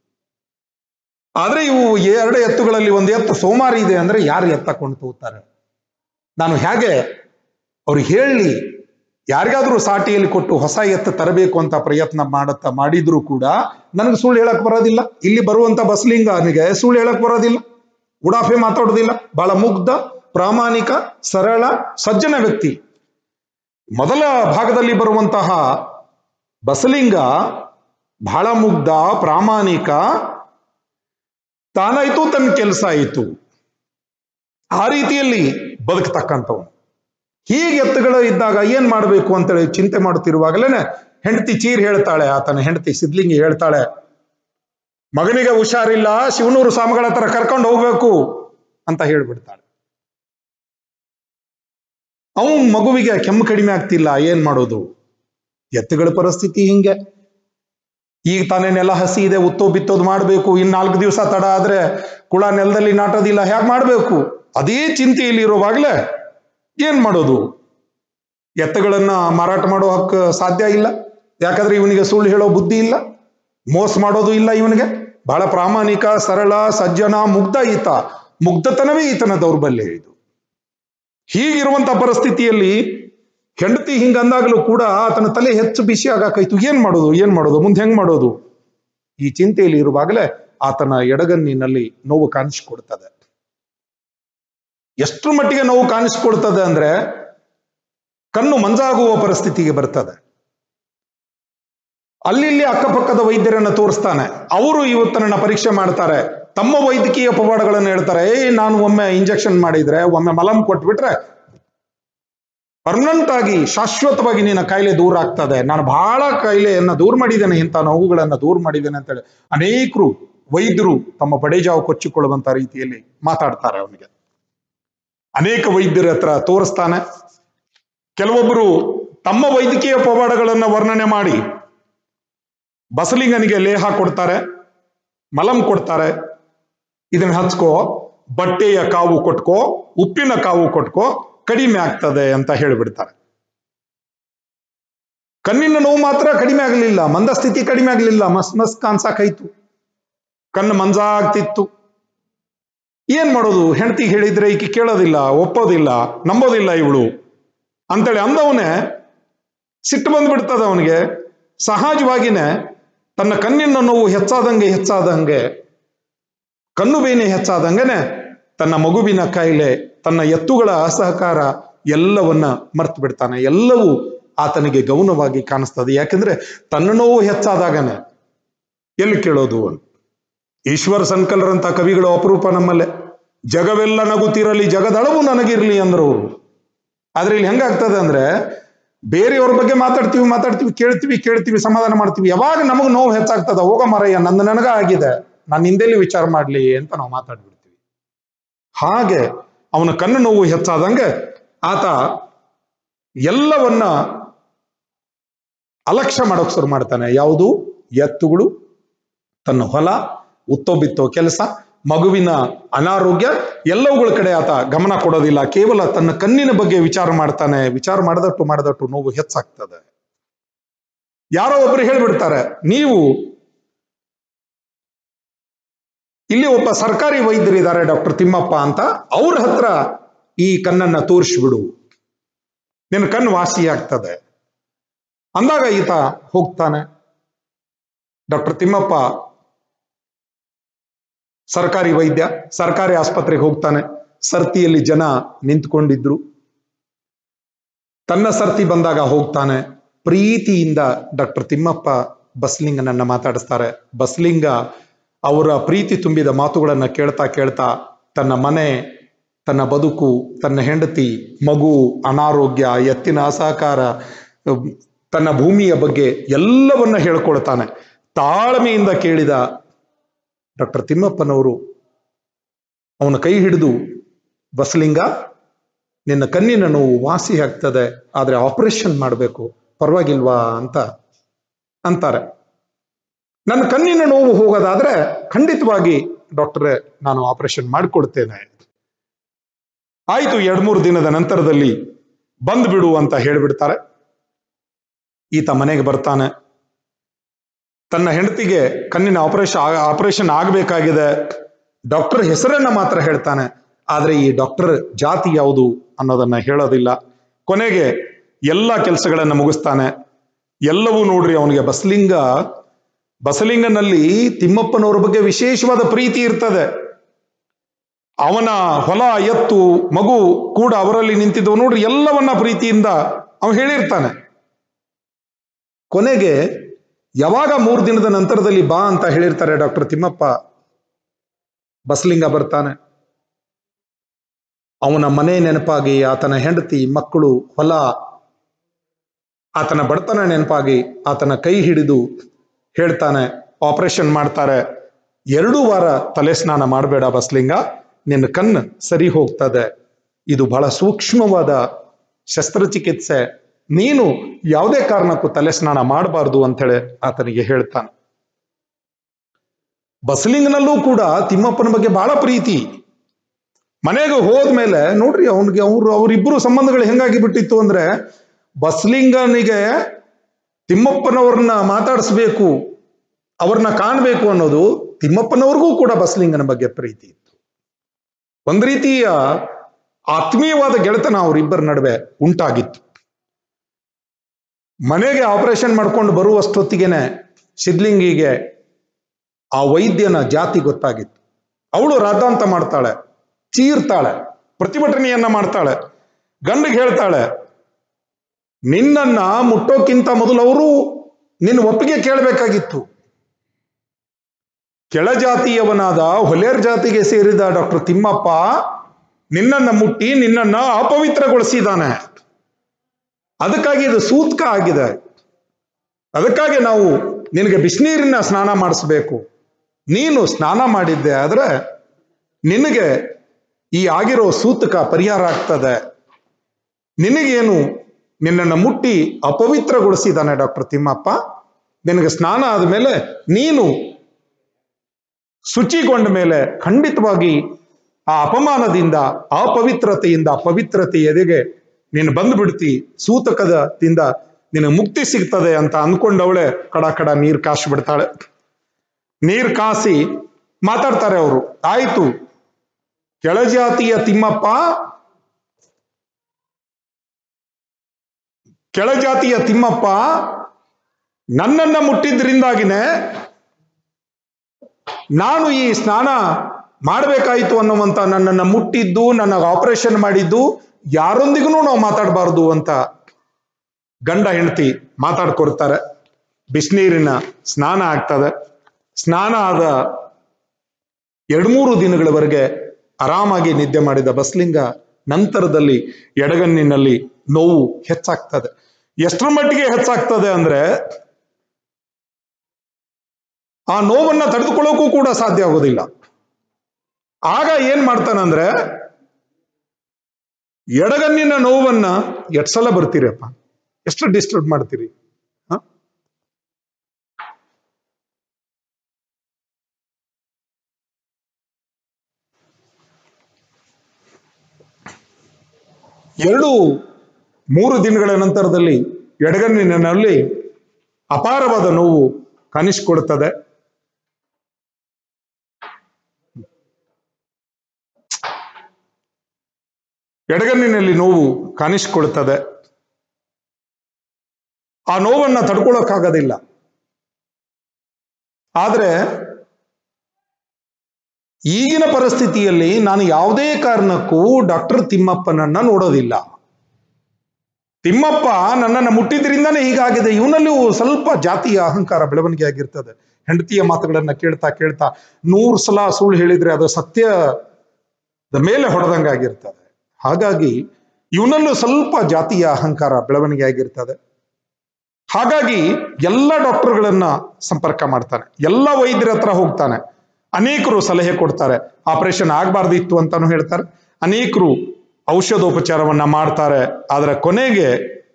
ಆದ್ರೆ ಇವು ಎರಡು ಎತ್ತುಗಳಲ್ಲಿ ಒಂದು ಎತ್ತು ಸೋಮಾರಿ ಇದೆ ಅಂದ್ರೆ ಯಾರು ಎತ್ತಕೊಂಡು ತಗೋತಾರೆ ನಾನು ಹೇಗೆ ಅವ್ರು ಹೇಳಿ ಯಾರಿಗಾದ್ರೂ ಸಾಟಿಯಲ್ಲಿ ಕೊಟ್ಟು ಹೊಸ ಎತ್ತು ತರಬೇಕು ಅಂತ ಪ್ರಯತ್ನ ಮಾಡತ್ತ ಮಾಡಿದ್ರು ಕೂಡ ನನಗೆ ಸುಳ್ಳು ಹೇಳಕ್ ಬರೋದಿಲ್ಲ ಇಲ್ಲಿ ಬರುವಂತ ಬಸ್ಲಿಂಗನಿಗೆ ಸುಳ್ಳು ಹೇಳಕ್ ಬರೋದಿಲ್ಲ ಉಡಾಫೆ ಮಾತಾಡೋದಿಲ್ಲ ಬಹಳ ಮುಗ್ಧ ಪ್ರಾಮಾಣಿಕ ಸರಳ ಸಜ್ಜನ ವ್ಯಕ್ತಿ ಮೊದಲ ಭಾಗದಲ್ಲಿ ಬರುವಂತಹ ಬಸಲಿಂಗ ಬಹಳ ಮುಗ್ಧ ಪ್ರಾಮಾಣಿಕ ತಾನಾಯ್ತು ತನ್ನ ಕೆಲಸ ಆಯಿತು ಆ ರೀತಿಯಲ್ಲಿ ಬದುಕತಕ್ಕಂಥವನು ಹೀಗೆ ಎತ್ತುಗಳು ಇದ್ದಾಗ ಏನ್ ಮಾಡಬೇಕು ಅಂತೇಳಿ ಚಿಂತೆ ಮಾಡುತ್ತಿರುವಾಗಲೇನೆ ಹೆಂಡತಿ ಚೀರ್ ಹೇಳ್ತಾಳೆ ಆತನ ಹೆಂಡತಿ ಸಿದ್ಲಿಂಗಿ ಹೇಳ್ತಾಳೆ ಮಗನಿಗೆ ಹುಷಾರಿಲ್ಲ ಶಿವನೂರು ಸ್ವಾಮಿಗಳ ಹತ್ರ ಕರ್ಕೊಂಡು ಹೋಗ್ಬೇಕು ಅಂತ ಹೇಳ್ಬಿಡ್ತಾಳೆ ಅವನ್ ಮಗುವಿಗೆ ಕೆಮ್ಮು ಕಡಿಮೆ ಆಗ್ತಿಲ್ಲ ಏನ್ ಮಾಡೋದು ಎತ್ತುಗಳ ಪರಿಸ್ಥಿತಿ ಹಿಂಗೆ ಈಗ ತಾನೇ ನೆಲ ಹಸಿ ಇದೆ ಉತ್ತೋ ಬಿತ್ತೋದು ಮಾಡಬೇಕು ಇನ್ ನಾಲ್ಕು ದಿವಸ ತಡ ಆದ್ರೆ ಕುಳ ನೆಲದಲ್ಲಿ ನಾಟೋದಿಲ್ಲ ಹೇಗೆ ಮಾಡಬೇಕು ಅದೇ ಚಿಂತೆಯಲ್ಲಿ ಇರುವಾಗಲೇ ಏನ್ ಮಾಡೋದು ಎತ್ತುಗಳನ್ನ ಮಾರಾಟ ಮಾಡೋ ಹಕ್ಕು ಸಾಧ್ಯ ಇಲ್ಲ ಯಾಕಂದ್ರೆ ಇವನಿಗೆ ಸುಳ್ಳು ಹೇಳೋ ಬುದ್ಧಿ ಇಲ್ಲ ಮೋಸ ಮಾಡೋದು ಇಲ್ಲ ಇವನಿಗೆ ಬಹಳ ಪ್ರಾಮಾಣಿಕ ಸರಳ ಸಜ್ಜನ ಮುಗ್ಧ ಈತ ಮುಗ್ಧತನವೇ ಈತನ ದೌರ್ಬಲ್ಯ ಇದು ಹೀಗಿರುವಂತ ಪರಿಸ್ಥಿತಿಯಲ್ಲಿ ಹೆಂಡತಿ ಹಿಂಗಂದಾಗಲೂ ಕೂಡ ಆತನ ತಲೆ ಹೆಚ್ಚು ಬಿಸಿ ಆಗಾಕಾಯ್ತು ಏನ್ ಮಾಡೋದು ಏನ್ ಮಾಡೋದು ಮುಂದೆ ಹೆಂಗ್ ಮಾಡೋದು ಈ ಚಿಂತೆಯಲ್ಲಿ ಇರುವಾಗಲೇ ಆತನ ಎಡಗಣ್ಣಿನಲ್ಲಿ ನೋವು ಕಾಣಿಸಿಕೊಡ್ತದೆ ಎಷ್ಟರ ಮಟ್ಟಿಗೆ ನೋವು ಕಾಣಿಸಿಕೊಡ್ತದೆ ಅಂದ್ರೆ ಕಣ್ಣು ಮಂಜಾಗುವ ಪರಿಸ್ಥಿತಿಗೆ ಬರ್ತದೆ ಅಲ್ಲಿ ಅಕ್ಕಪಕ್ಕದ ವೈದ್ಯರನ್ನ ತೋರಿಸ್ತಾನೆ ಅವರು ಇವತ್ತನ್ನ ಪರೀಕ್ಷೆ ಮಾಡ್ತಾರೆ ತಮ್ಮ ವೈದ್ಯಕೀಯ ಪವಾಡಗಳನ್ನು ಹೇಳ್ತಾರೆ ಏ ನಾನು ಒಮ್ಮೆ ಇಂಜೆಕ್ಷನ್ ಮಾಡಿದ್ರೆ ಒಮ್ಮೆ ಮಲಮ್ ಕೊಟ್ಬಿಟ್ರೆ ಪರ್ಮನೆಂಟ್ ಆಗಿ ಶಾಶ್ವತವಾಗಿ ನಿನ್ನ ಕಾಯಿಲೆ ದೂರ ಆಗ್ತದೆ ನಾನು ಬಹಳ ಕಾಯಿಲೆಯನ್ನ ದೂರ ಮಾಡಿದ್ದೇನೆ ಇಂಥ ನೋವುಗಳನ್ನ ದೂರ ಮಾಡಿದ್ದೇನೆ ಅಂತೇಳಿ ಅನೇಕರು ವೈದ್ಯರು ತಮ್ಮ ಬಡೇಜಾವು ಕೊಚ್ಚಿಕೊಳ್ಳುವಂತ ರೀತಿಯಲ್ಲಿ ಮಾತಾಡ್ತಾರೆ ಅವನಿಗೆ ಅನೇಕ ವೈದ್ಯರ ಹತ್ರ ತೋರಿಸ್ತಾನೆ ಕೆಲವೊಬ್ಬರು ತಮ್ಮ ವೈದ್ಯಕೀಯ ಪವಾಡಗಳನ್ನ ವರ್ಣನೆ ಮಾಡಿ ಬಸಲಿಂಗನಿಗೆ ಲೇಹ ಕೊಡ್ತಾರೆ ಮಲಂ ಕೊಡ್ತಾರೆ ಇದನ್ನ ಹಚ್ಕೋ ಬಟ್ಟೆಯ ಕಾವು ಕೊಟ್ಕೋ ಉಪ್ಪಿನ ಕಾವು ಕೊಟ್ಕೋ ಕಡಿಮೆ ಆಗ್ತದೆ ಅಂತ ಹೇಳಿಬಿಡ್ತಾರೆ ಕಣ್ಣಿನ ನೋವು ಮಾತ್ರ ಕಡಿಮೆ ಆಗಲಿಲ್ಲ ಮಂದಸ್ಥಿತಿ ಕಡಿಮೆ ಆಗಲಿಲ್ಲ ಮಸ್ ಮಸ್ ಕಾನ್ಸಾಕಾಯ್ತು ಕಣ್ಣು ಮಂಜ ಆಗ್ತಿತ್ತು ಏನ್ ಮಾಡೋದು ಹೆಂಡತಿ ಹೇಳಿದ್ರೆ ಈಕೆ ಕೇಳೋದಿಲ್ಲ ಒಪ್ಪೋದಿಲ್ಲ ನಂಬೋದಿಲ್ಲ ಇವಳು ಅಂತೇಳಿ ಅಂದವನೇ ಸಿಟ್ಟು ಬಂದ್ಬಿಡ್ತದ ಅವನಿಗೆ ಸಹಜವಾಗಿನೇ ತನ್ನ ಕಣ್ಣಿನ ನೋವು ಹೆಚ್ಚಾದಂಗೆ ಹೆಚ್ಚಾದಂಗೆ ಕಣ್ಣು ಬೇನೆ ಹೆಚ್ಚಾದಂಗೆನೆ ತನ್ನ ಮಗುವಿನ ಕಾಯಿಲೆ ತನ್ನ ಎತ್ತುಗಳ ಅಸಹಕಾರ ಎಲ್ಲವನ್ನ ಮರ್ತು ಬಿಡ್ತಾನೆ ಎಲ್ಲವೂ ಆತನಿಗೆ ಗೌನವಾಗಿ ಕಾಣಿಸ್ತದೆ ಯಾಕಂದ್ರೆ ತನ್ನ ನೋವು ಹೆಚ್ಚಾದಾಗನೆ ಎಲ್ಲಿ ಕೇಳೋದು ಅಂತ ಈಶ್ವರ ಸಂಕಲರಂತ ಕವಿಗಳು ಅಪರೂಪ ನಮ್ಮಲ್ಲೇ ಜಗವೆಲ್ಲ ನಗುತ್ತಿರಲಿ ಜಗದಳವು ನನಗಿರ್ಲಿ ಅಂದ್ರು ಅವರು ಆದ್ರೆ ಇಲ್ಲಿ ಹೆಂಗಾಗ್ತದೆ ಅಂದ್ರೆ ಬೇರೆಯವ್ರ ಬಗ್ಗೆ ಮಾತಾಡ್ತೀವಿ ಮಾತಾಡ್ತೀವಿ ಕೇಳ್ತೀವಿ ಕೇಳ್ತೀವಿ ಸಮಾಧಾನ ಮಾಡ್ತೀವಿ ಯಾವಾಗ ನಮಗ್ ನೋವು ಹೆಚ್ಚಾಗ್ತದ ಹೋಗ ಮರಯ್ಯ ನಂದು ನನಗ ಆಗಿದೆ ನಾನು ಹಿಂದೆಲ್ಲಿ ವಿಚಾರ ಮಾಡ್ಲಿ ಅಂತ ನಾವು ಮಾತಾಡ್ಬಿಡ್ತೀವಿ ಹಾಗೆ ಅವನ ಕಣ್ಣು ನೋವು ಹೆಚ್ಚಾದಂಗೆ ಆತ ಎಲ್ಲವನ್ನ ಅಲಕ್ಷ್ಯ ಮಾಡೋಕ್ ಶುರು ಮಾಡ್ತಾನೆ ಯಾವುದು ಎತ್ತುಗಳು ತನ್ನ ಹೊಲ ಉತ್ತೋ ಬಿತ್ತೋ ಕೆಲಸ ಮಗುವಿನ ಅನಾರೋಗ್ಯ ಎಲ್ಲವುಗಳ ಕಡೆ ಆತ ಗಮನ ಕೊಡೋದಿಲ್ಲ ಕೇವಲ ತನ್ನ ಕಣ್ಣಿನ ಬಗ್ಗೆ ವಿಚಾರ ಮಾಡ್ತಾನೆ ವಿಚಾರ ಮಾಡದಟ್ಟು ಮಾಡದಟ್ಟು ನೋವು ಹೆಚ್ಚಾಗ್ತದೆ ಯಾರೋ ಒಬ್ರು ಹೇಳ್ಬಿಡ್ತಾರೆ ನೀವು ಇಲ್ಲಿ ಒಬ್ಬ ಸರ್ಕಾರಿ ವೈದ್ಯರಿದ್ದಾರೆ ಡಾಕ್ಟರ್ ತಿಮ್ಮಪ್ಪ ಅಂತ ಅವ್ರ ಹತ್ರ ಈ ಕಣ್ಣನ್ನ ತೋರಿಸ್ಬಿಡು ನಿನ್ನ ಕಣ್ಣು ವಾಸಿ ಆಗ್ತದೆ ಅಂದಾಗ ಈತ ಹೋಗ್ತಾನೆ ಡಾಕ್ಟರ್ ತಿಮ್ಮಪ್ಪ ಸರ್ಕಾರಿ ವೈದ್ಯ ಸರ್ಕಾರಿ ಆಸ್ಪತ್ರೆಗೆ ಹೋಗ್ತಾನೆ ಸರ್ತಿಯಲ್ಲಿ ಜನ ನಿಂತ್ಕೊಂಡಿದ್ರು ತನ್ನ ಸರ್ತಿ ಬಂದಾಗ ಹೋಗ್ತಾನೆ ಪ್ರೀತಿಯಿಂದ ಡಾಕ್ಟರ್ ತಿಮ್ಮಪ್ಪ ಬಸ್ಲಿಂಗನನ್ನ ಮಾತಾಡಿಸ್ತಾರೆ ಬಸ್ಲಿಂಗ ಅವರ ಪ್ರೀತಿ ತುಂಬಿದ ಮಾತುಗಳನ್ನ ಕೇಳ್ತಾ ಕೇಳ್ತಾ ತನ್ನ ಮನೆ ತನ್ನ ಬದುಕು ತನ್ನ ಹೆಂಡತಿ ಮಗು ಅನಾರೋಗ್ಯ ಎತ್ತಿನ ಅಸಹಕಾರ ಅಹ್, ತನ್ನ ಭೂಮಿಯ ಬಗ್ಗೆ ಎಲ್ಲವನ್ನ ಹೇಳ್ಕೊಳ್ತಾನೆ ತಾಳ್ಮೆಯಿಂದ ಕೇಳಿದ ಡಾಕ್ಟರ್ ತಿಮ್ಮಪ್ಪನವರು ಅವನ ಕೈ ಹಿಡಿದು ಬಸಲಿಂಗ ನಿನ್ನ ಕಣ್ಣಿನ ನೋವು ವಾಸಿ ಆಗ್ತದೆ ಆದ್ರೆ ಆಪರೇಷನ್ ಮಾಡಬೇಕು ಪರವಾಗಿಲ್ವಾ ಅಂತ ಅಂತಾರೆ ನನ್ನ ಕಣ್ಣಿನ ನೋವು ಹೋಗೋದಾದ್ರೆ ಖಂಡಿತವಾಗಿ ಡಾಕ್ಟರೇ ನಾನು ಆಪರೇಷನ್ ಮಾಡಿಕೊಡ್ತೇನೆ ಆಯ್ತು ಎರಡ್ ಮೂರು ದಿನದ ನಂತರದಲ್ಲಿ ಬಂದ್ಬಿಡು ಅಂತ ಹೇಳ್ಬಿಡ್ತಾರೆ ಈತ ಮನೆಗೆ ಬರ್ತಾನೆ ತನ್ನ ಹೆಂಡತಿಗೆ ಕಣ್ಣಿನ ಆಪರೇಷನ್ ಆಪರೇಷನ್ ಆಗಬೇಕಾಗಿದೆ ಡಾಕ್ಟರ್ ಹೆಸರನ್ನ ಮಾತ್ರ ಹೇಳ್ತಾನೆ ಆದ್ರೆ ಈ ಡಾಕ್ಟರ್ ಜಾತಿ ಯಾವುದು ಅನ್ನೋದನ್ನ ಹೇಳೋದಿಲ್ಲ ಕೊನೆಗೆ ಎಲ್ಲ ಕೆಲಸಗಳನ್ನ ಮುಗಿಸ್ತಾನೆ ಎಲ್ಲವೂ ನೋಡ್ರಿ ಅವನಿಗೆ ಬಸಲಿಂಗ ಬಸಲಿಂಗನಲ್ಲಿ ತಿಮ್ಮಪ್ಪನವರ ಬಗ್ಗೆ ವಿಶೇಷವಾದ ಪ್ರೀತಿ ಇರ್ತದೆ ಅವನ ಹೊಲ ಎತ್ತು ಮಗು ಕೂಡ ಅವರಲ್ಲಿ ನಿಂತಿದ್ದವು ನೋಡ್ರಿ ಎಲ್ಲವನ್ನ ಪ್ರೀತಿಯಿಂದ ಅವನು ಹೇಳಿರ್ತಾನೆ ಕೊನೆಗೆ ಯಾವಾಗ ಮೂರು ದಿನದ ನಂತರದಲ್ಲಿ ಬಾ ಅಂತ ಹೇಳಿರ್ತಾರೆ ಡಾಕ್ಟರ್ ತಿಮ್ಮಪ್ಪ ಬಸಲಿಂಗ ಬರ್ತಾನೆ ಅವನ ಮನೆ ನೆನಪಾಗಿ ಆತನ ಹೆಂಡತಿ ಮಕ್ಕಳು ಹೊಲ ಆತನ ಬಡತನ ನೆನಪಾಗಿ ಆತನ ಕೈ ಹಿಡಿದು ಹೇಳ್ತಾನೆ ಆಪರೇಷನ್ ಮಾಡ್ತಾರೆ ಎರಡು ವಾರ ತಲೆ ಸ್ನಾನ ಮಾಡಬೇಡ ಬಸ್ಲಿಂಗ ನಿನ್ನ ಕಣ್ಣು ಸರಿ ಹೋಗ್ತದೆ ಇದು ಬಹಳ ಸೂಕ್ಷ್ಮವಾದ ಶಸ್ತ್ರಚಿಕಿತ್ಸೆ ನೀನು ಯಾವುದೇ ಕಾರಣಕ್ಕೂ ತಲೆ ಸ್ನಾನ ಮಾಡಬಾರ್ದು ಅಂತೇಳಿ ಆತನಿಗೆ ಹೇಳ್ತಾನೆ ಬಸಲಿಂಗನಲ್ಲೂ ಕೂಡ ತಿಮ್ಮಪ್ಪನ ಬಗ್ಗೆ ಬಹಳ ಪ್ರೀತಿ ಮನೆಗೆ ಹೋದ್ಮೇಲೆ ನೋಡ್ರಿ ಅವನಿಗೆ ಅವ್ರು ಅವರಿಬ್ಬರು ಸಂಬಂಧಗಳು ಹೆಂಗಾಗಿ ಬಿಟ್ಟಿತ್ತು ಅಂದ್ರೆ ಬಸ್ಲಿಂಗನಿಗೆ ತಿಮ್ಮಪ್ಪನವ್ರನ್ನ ಮಾತಾಡಿಸ್ಬೇಕು ಅವ್ರನ್ನ ಕಾಣಬೇಕು ಅನ್ನೋದು ತಿಮ್ಮಪ್ಪನವ್ರಿಗೂ ಕೂಡ ಬಸ್ಲಿಂಗನ ಬಗ್ಗೆ ಪ್ರೀತಿ ಇತ್ತು ಒಂದ್ ರೀತಿಯ ಆತ್ಮೀಯವಾದ ಗೆಳೆತನ ಅವರಿಬ್ಬರ ನಡುವೆ ಉಂಟಾಗಿತ್ತು ಮನೆಗೆ ಆಪರೇಷನ್ ಮಾಡ್ಕೊಂಡು ಬರುವಷ್ಟೊತ್ತಿಗೆನೆ ಸಿದ್ಲಿಂಗಿಗೆ ಆ ವೈದ್ಯನ ಜಾತಿ ಗೊತ್ತಾಗಿತ್ತು ಅವಳು ರಾದ್ದಾಂತ ಮಾಡ್ತಾಳೆ ಚೀರ್ತಾಳೆ ಪ್ರತಿಭಟನೆಯನ್ನ ಮಾಡ್ತಾಳೆ ಗಂಡಿಗೆ ಹೇಳ್ತಾಳೆ ನಿನ್ನನ್ನ ಮುಟ್ಟೋಕ್ಕಿಂತ ಮೊದಲು ಅವರು ನಿನ್ನ ಒಪ್ಪಿಗೆ ಕೇಳಬೇಕಾಗಿತ್ತು ಕೆಳಜಾತಿಯವನಾದ ಹೊಲೆಯರ್ ಜಾತಿಗೆ ಸೇರಿದ ಡಾಕ್ಟರ್ ತಿಮ್ಮಪ್ಪ ನಿನ್ನನ್ನ ಮುಟ್ಟಿ ನಿನ್ನನ್ನ ಅಪವಿತ್ರಗೊಳಿಸಿದ್ದಾನೆ ಅದಕ್ಕಾಗಿ ಇದು ಸೂತ್ಕ ಆಗಿದೆ ಅದಕ್ಕಾಗಿ ನಾವು ನಿನಗೆ ಬಿಸಿನೀರಿನ ಸ್ನಾನ ಮಾಡಿಸ್ಬೇಕು ನೀನು ಸ್ನಾನ ಮಾಡಿದ್ದೆ ಆದ್ರೆ ನಿನಗೆ ಈ ಆಗಿರೋ ಸೂತಕ ಪರಿಹಾರ ಆಗ್ತದೆ ನಿನಗೇನು ನಿನ್ನನ್ನು ಮುಟ್ಟಿ ಅಪವಿತ್ರಗೊಳಿಸಿದ್ದಾನೆ ಡಾಕ್ಟರ್ ತಿಮ್ಮಪ್ಪ ನಿನಗೆ ಸ್ನಾನ ಆದ್ಮೇಲೆ ನೀನು ಶುಚಿಗೊಂಡ ಮೇಲೆ ಖಂಡಿತವಾಗಿ ಆ ಅಪಮಾನದಿಂದ ಅಪವಿತ್ರತೆಯಿಂದ ಪವಿತ್ರತೆ ಎದೆಗೆ ನೀನು ಬಂದು ಬಿಡ್ತಿ ಸೂತಕದಿಂದ ನಿನಗೆ ಮುಕ್ತಿ ಸಿಗ್ತದೆ ಅಂತ ಅನ್ಕೊಂಡವಳೆ ಕಡ ಕಡ ನೀರ್ ಕಾಸಿ ಬಿಡ್ತಾಳೆ ನೀರ್ ಕಾಸಿ ಮಾತಾಡ್ತಾರೆ ಅವರು ಆಯ್ತು ಕೆಳಜಾತಿಯ ತಿಮ್ಮಪ್ಪ ಕೆಳಜಾತಿಯ ತಿಮ್ಮಪ್ಪ ನನ್ನನ್ನ ಮುಟ್ಟಿದ್ರಿಂದಾಗಿನೇ ನಾನು ಈ ಸ್ನಾನ ಮಾಡಬೇಕಾಯಿತು ಅನ್ನುವಂತ ನನ್ನನ್ನು ಮುಟ್ಟಿದ್ದು ನನ್ನ ಆಪರೇಷನ್ ಮಾಡಿದ್ದು ಯಾರೊಂದಿಗೂ ನಾವು ಮಾತಾಡಬಾರ್ದು ಅಂತ ಗಂಡ ಹೆಂಡತಿ ಮಾತಾಡ್ಕೊಡ್ತಾರೆ ಬಿಸಿನೀರಿನ ಸ್ನಾನ ಆಗ್ತದೆ ಸ್ನಾನ ಆದ ಎರಡು ಮೂರು ದಿನಗಳವರೆಗೆ ಆರಾಮಾಗಿ ನಿದ್ದೆ ಮಾಡಿದ ಬಸ್ಲಿಂಗ ನಂತರದಲ್ಲಿ ಎಡಗಣ್ಣಿನಲ್ಲಿ ನೋವು ಹೆಚ್ಚಾಗ್ತದೆ ಎಷ್ಟರ ಮಟ್ಟಿಗೆ ಹೆಚ್ಚಾಗ್ತದೆ ಅಂದ್ರೆ ಆ ನೋವನ್ನ ತಡೆದುಕೊಳ್ಳೋಕ್ಕೂ ಕೂಡ ಸಾಧ್ಯ ಆಗೋದಿಲ್ಲ ಆಗ ಏನ್ ಮಾಡ್ತಾನಂದ್ರೆ ಎಡಗಣ್ಣಿನ ನೋವನ್ನ ಎಷ್ಟು ಸಲ ಬರ್ತೀರಪ್ಪ ಎಷ್ಟು ಡಿಸ್ಟರ್ಬ್ ಮಾಡ್ತೀರಿ ಎರಡು ಮೂರು ದಿನಗಳ ನಂತರದಲ್ಲಿ ಎಡಗಣ್ಣಿನಲ್ಲಿ ಅಪಾರವಾದ ನೋವು ಕಾಣಿಸಿಕೊಡುತ್ತದೆ ಎಡಗಣ್ಣಿನಲ್ಲಿ ನೋವು ಕಾಣಿಸಿಕೊಳ್ಳುತ್ತದೆ ಆ ನೋವನ್ನ ತಡ್ಕೊಳ್ಳೋಕ್ಕಾಗೋದಿಲ್ಲ ಆದ್ರೆ ಈಗಿನ ಪರಿಸ್ಥಿತಿಯಲ್ಲಿ ನಾನು ಯಾವುದೇ ಕಾರಣಕ್ಕೂ ಡಾಕ್ಟರ್ ತಿಮ್ಮಪ್ಪನನ್ನ ನೋಡೋದಿಲ್ಲ ತಿಮ್ಮಪ್ಪ ನನ್ನನ್ನು ಮುಟ್ಟಿದ್ರಿಂದಾನೇ ಹೀಗಾಗಿದೆ ಇವನಲ್ಲೂ ಸ್ವಲ್ಪ ಜಾತಿಯ ಅಹಂಕಾರ ಬೆಳವಣಿಗೆ ಆಗಿರ್ತದೆ ಹೆಂಡತಿಯ ಮಾತುಗಳನ್ನ ಕೇಳ್ತಾ ಕೇಳ್ತಾ ನೂರು ಸಲ ಸುಳ್ಳು ಹೇಳಿದ್ರೆ ಅದು ಸತ್ಯದ ಮೇಲೆ ಹೊಡೆದಂಗಾಗಿರ್ತದೆ ಹಾಗಾಗಿ ಇವನಲ್ಲೂ ಸ್ವಲ್ಪ ಜಾತಿಯ ಅಹಂಕಾರ ಬೆಳವಣಿಗೆ ಆಗಿರ್ತದೆ ಹಾಗಾಗಿ ಎಲ್ಲ ಡಾಕ್ಟರ್ಗಳನ್ನ ಸಂಪರ್ಕ ಮಾಡ್ತಾನೆ ಎಲ್ಲ ವೈದ್ಯರ ಹತ್ರ ಹೋಗ್ತಾನೆ ಅನೇಕರು ಸಲಹೆ ಕೊಡ್ತಾರೆ ಆಪರೇಷನ್ ಆಗಬಾರ್ದಿತ್ತು ಅಂತಾನು ಹೇಳ್ತಾರೆ ಅನೇಕರು ಔಷಧೋಪಚಾರವನ್ನ ಮಾಡ್ತಾರೆ ಆದ್ರೆ ಕೊನೆಗೆ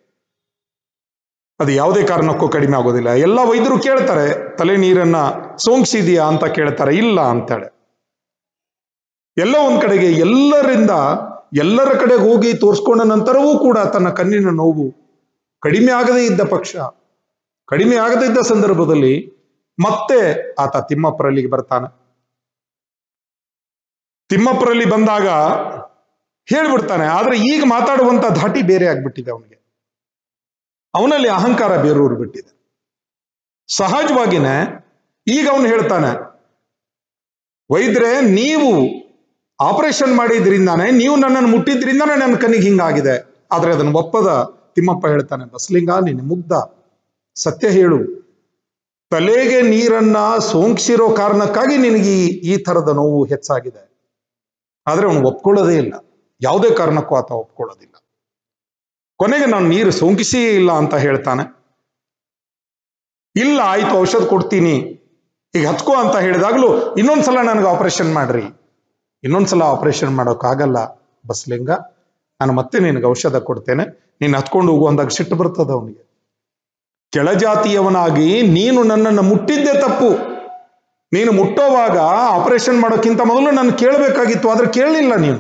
ಅದು ಯಾವುದೇ ಕಾರಣಕ್ಕೂ ಕಡಿಮೆ ಆಗೋದಿಲ್ಲ ಎಲ್ಲ ವೈದ್ಯರು ಕೇಳ್ತಾರೆ ತಲೆ ನೀರನ್ನ ಸೋಂಕಿಸಿದೆಯಾ ಅಂತ ಕೇಳ್ತಾರೆ ಇಲ್ಲ ಅಂತಾಳೆ ಎಲ್ಲ ಒಂದ್ ಕಡೆಗೆ ಎಲ್ಲರಿಂದ ಎಲ್ಲರ ಕಡೆ ಹೋಗಿ ತೋರಿಸ್ಕೊಂಡ ನಂತರವೂ ಕೂಡ ತನ್ನ ಕಣ್ಣಿನ ನೋವು ಕಡಿಮೆ ಆಗದೇ ಇದ್ದ ಪಕ್ಷ ಕಡಿಮೆ ಆಗದೇ ಇದ್ದ ಸಂದರ್ಭದಲ್ಲಿ ಮತ್ತೆ ಆತ ತಿಮ್ಮಪ್ಪರಲ್ಲಿಗೆ ಬರ್ತಾನೆ ತಿಮ್ಮಪ್ಪರಲ್ಲಿ ಬಂದಾಗ ಹೇಳ್ಬಿಡ್ತಾನೆ ಆದ್ರೆ ಈಗ ಮಾತಾಡುವಂತ ಧಾಟಿ ಬೇರೆ ಆಗ್ಬಿಟ್ಟಿದೆ ಅವನಿಗೆ ಅವನಲ್ಲಿ ಅಹಂಕಾರ ಬೇರೂರು ಬಿಟ್ಟಿದೆ ಸಹಜವಾಗಿನೇ ಈಗ ಅವನು ಹೇಳ್ತಾನೆ ವೈದ್ಯರೇ ನೀವು ಆಪರೇಷನ್ ಮಾಡಿದ್ರಿಂದಾನೆ ನೀವು ನನ್ನನ್ನು ಮುಟ್ಟಿದ್ರಿಂದಾನೆ ನನ್ನ ಕಣ್ಣಿಗೆ ಹಿಂಗಾಗಿದೆ ಆದ್ರೆ ಅದನ್ನು ಒಪ್ಪದ ತಿಮ್ಮಪ್ಪ ಹೇಳ್ತಾನೆ ಬಸ್ಲಿಂಗ ನಿನ್ನ ಮುಗ್ಧ ಸತ್ಯ ಹೇಳು ತಲೆಗೆ ನೀರನ್ನ ಸೋಂಕಿಸಿರೋ ಕಾರಣಕ್ಕಾಗಿ ನಿನಗೆ ಈ ಈ ಥರದ ನೋವು ಹೆಚ್ಚಾಗಿದೆ ಆದ್ರೆ ಅವನು ಒಪ್ಕೊಳ್ಳೋದೇ ಇಲ್ಲ ಯಾವುದೇ ಕಾರಣಕ್ಕೂ ಆತ ಒಪ್ಕೊಳ್ಳೋದಿಲ್ಲ ಕೊನೆಗೆ ನಾನು ನೀರು ಸೋಂಕಿಸೇ ಇಲ್ಲ ಅಂತ ಹೇಳ್ತಾನೆ ಇಲ್ಲ ಆಯ್ತು ಔಷಧ ಕೊಡ್ತೀನಿ ಈಗ ಹತ್ಕೋ ಅಂತ ಹೇಳಿದಾಗ್ಲೂ ಇನ್ನೊಂದ್ಸಲ ನನಗೆ ಆಪರೇಷನ್ ಮಾಡ್ರಿ ಇನ್ನೊಂದ್ಸಲ ಆಪರೇಷನ್ ಮಾಡೋಕ್ಕಾಗಲ್ಲ ಬಸ್ಲಿಂಗ ನಾನು ಮತ್ತೆ ನಿನಗೆ ಔಷಧ ಕೊಡ್ತೇನೆ ನೀನು ಹತ್ಕೊಂಡು ಹೋಗು ಅಂದಾಗ ಸಿಟ್ಟು ಬರ್ತದೆ ಅವನಿಗೆ ಕೆಳಜಾತಿಯವನಾಗಿ ನೀನು ನನ್ನನ್ನು ಮುಟ್ಟಿದ್ದೇ ತಪ್ಪು ನೀನು ಮುಟ್ಟೋವಾಗ ಆಪರೇಷನ್ ಮಾಡೋಕ್ಕಿಂತ ಮೊದಲು ನಾನು ಕೇಳಬೇಕಾಗಿತ್ತು ಆದ್ರೆ ಕೇಳಲಿಲ್ಲ ನೀನು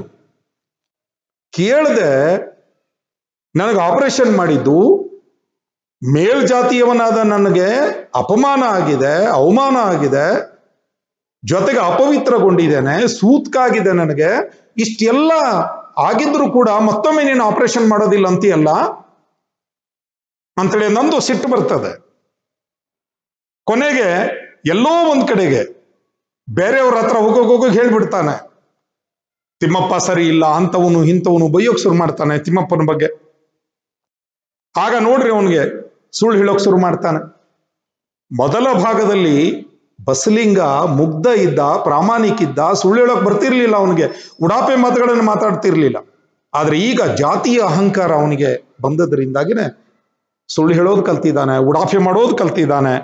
ಕೇಳದೆ ನನಗೆ ಆಪರೇಷನ್ ಮಾಡಿದ್ದು ಮೇಲ್ಜಾತಿಯವನಾದ ನನಗೆ ಅಪಮಾನ ಆಗಿದೆ ಅವಮಾನ ಆಗಿದೆ ಜೊತೆಗೆ ಅಪವಿತ್ರಗೊಂಡಿದ್ದೇನೆ ಸೂತ್ಕಾಗಿದೆ ನನಗೆ ಇಷ್ಟೆಲ್ಲ ಆಗಿದ್ರು ಕೂಡ ಮತ್ತೊಮ್ಮೆ ನೀನು ಆಪರೇಷನ್ ಮಾಡೋದಿಲ್ಲ ಅಂತೀಯಲ್ಲ ಅಂತೇಳಿ ನಂದು ಸಿಟ್ಟು ಬರ್ತದೆ ಕೊನೆಗೆ ಎಲ್ಲೋ ಒಂದ್ ಕಡೆಗೆ ಬೇರೆಯವ್ರ ಹತ್ರ ಹೋಗೋಗಿ ಹೋಗೋಗಿ ಹೇಳ್ಬಿಡ್ತಾನೆ ತಿಮ್ಮಪ್ಪ ಸರಿ ಇಲ್ಲ ಅಂತವನು ಇಂಥವನು ಬೈಯೋಕ್ ಶುರು ಮಾಡ್ತಾನೆ ತಿಮ್ಮಪ್ಪನ ಬಗ್ಗೆ ಆಗ ನೋಡ್ರಿ ಅವನಿಗೆ ಸುಳ್ಳು ಹೇಳೋಕ್ ಶುರು ಮಾಡ್ತಾನೆ ಮೊದಲ ಭಾಗದಲ್ಲಿ ಬಸಲಿಂಗ ಮುಗ್ಧ ಇದ್ದ ಪ್ರಾಮಾಣಿಕ ಇದ್ದ ಸುಳ್ಳು ಹೇಳೋಕ್ ಬರ್ತಿರ್ಲಿಲ್ಲ ಅವನಿಗೆ ಉಡಾಪೆ ಮಾತುಗಳನ್ನು ಮಾತಾಡ್ತಿರ್ಲಿಲ್ಲ ಆದ್ರೆ ಈಗ ಜಾತಿಯ ಅಹಂಕಾರ ಅವನಿಗೆ ಬಂದದ್ರಿಂದಾಗಿನೇ ಸುಳ್ಳು ಹೇಳೋದು ಕಲ್ತಿದ್ದಾನೆ ಉಡಾಫೆ ಮಾಡೋದು ಕಲ್ತಿದ್ದಾನೆ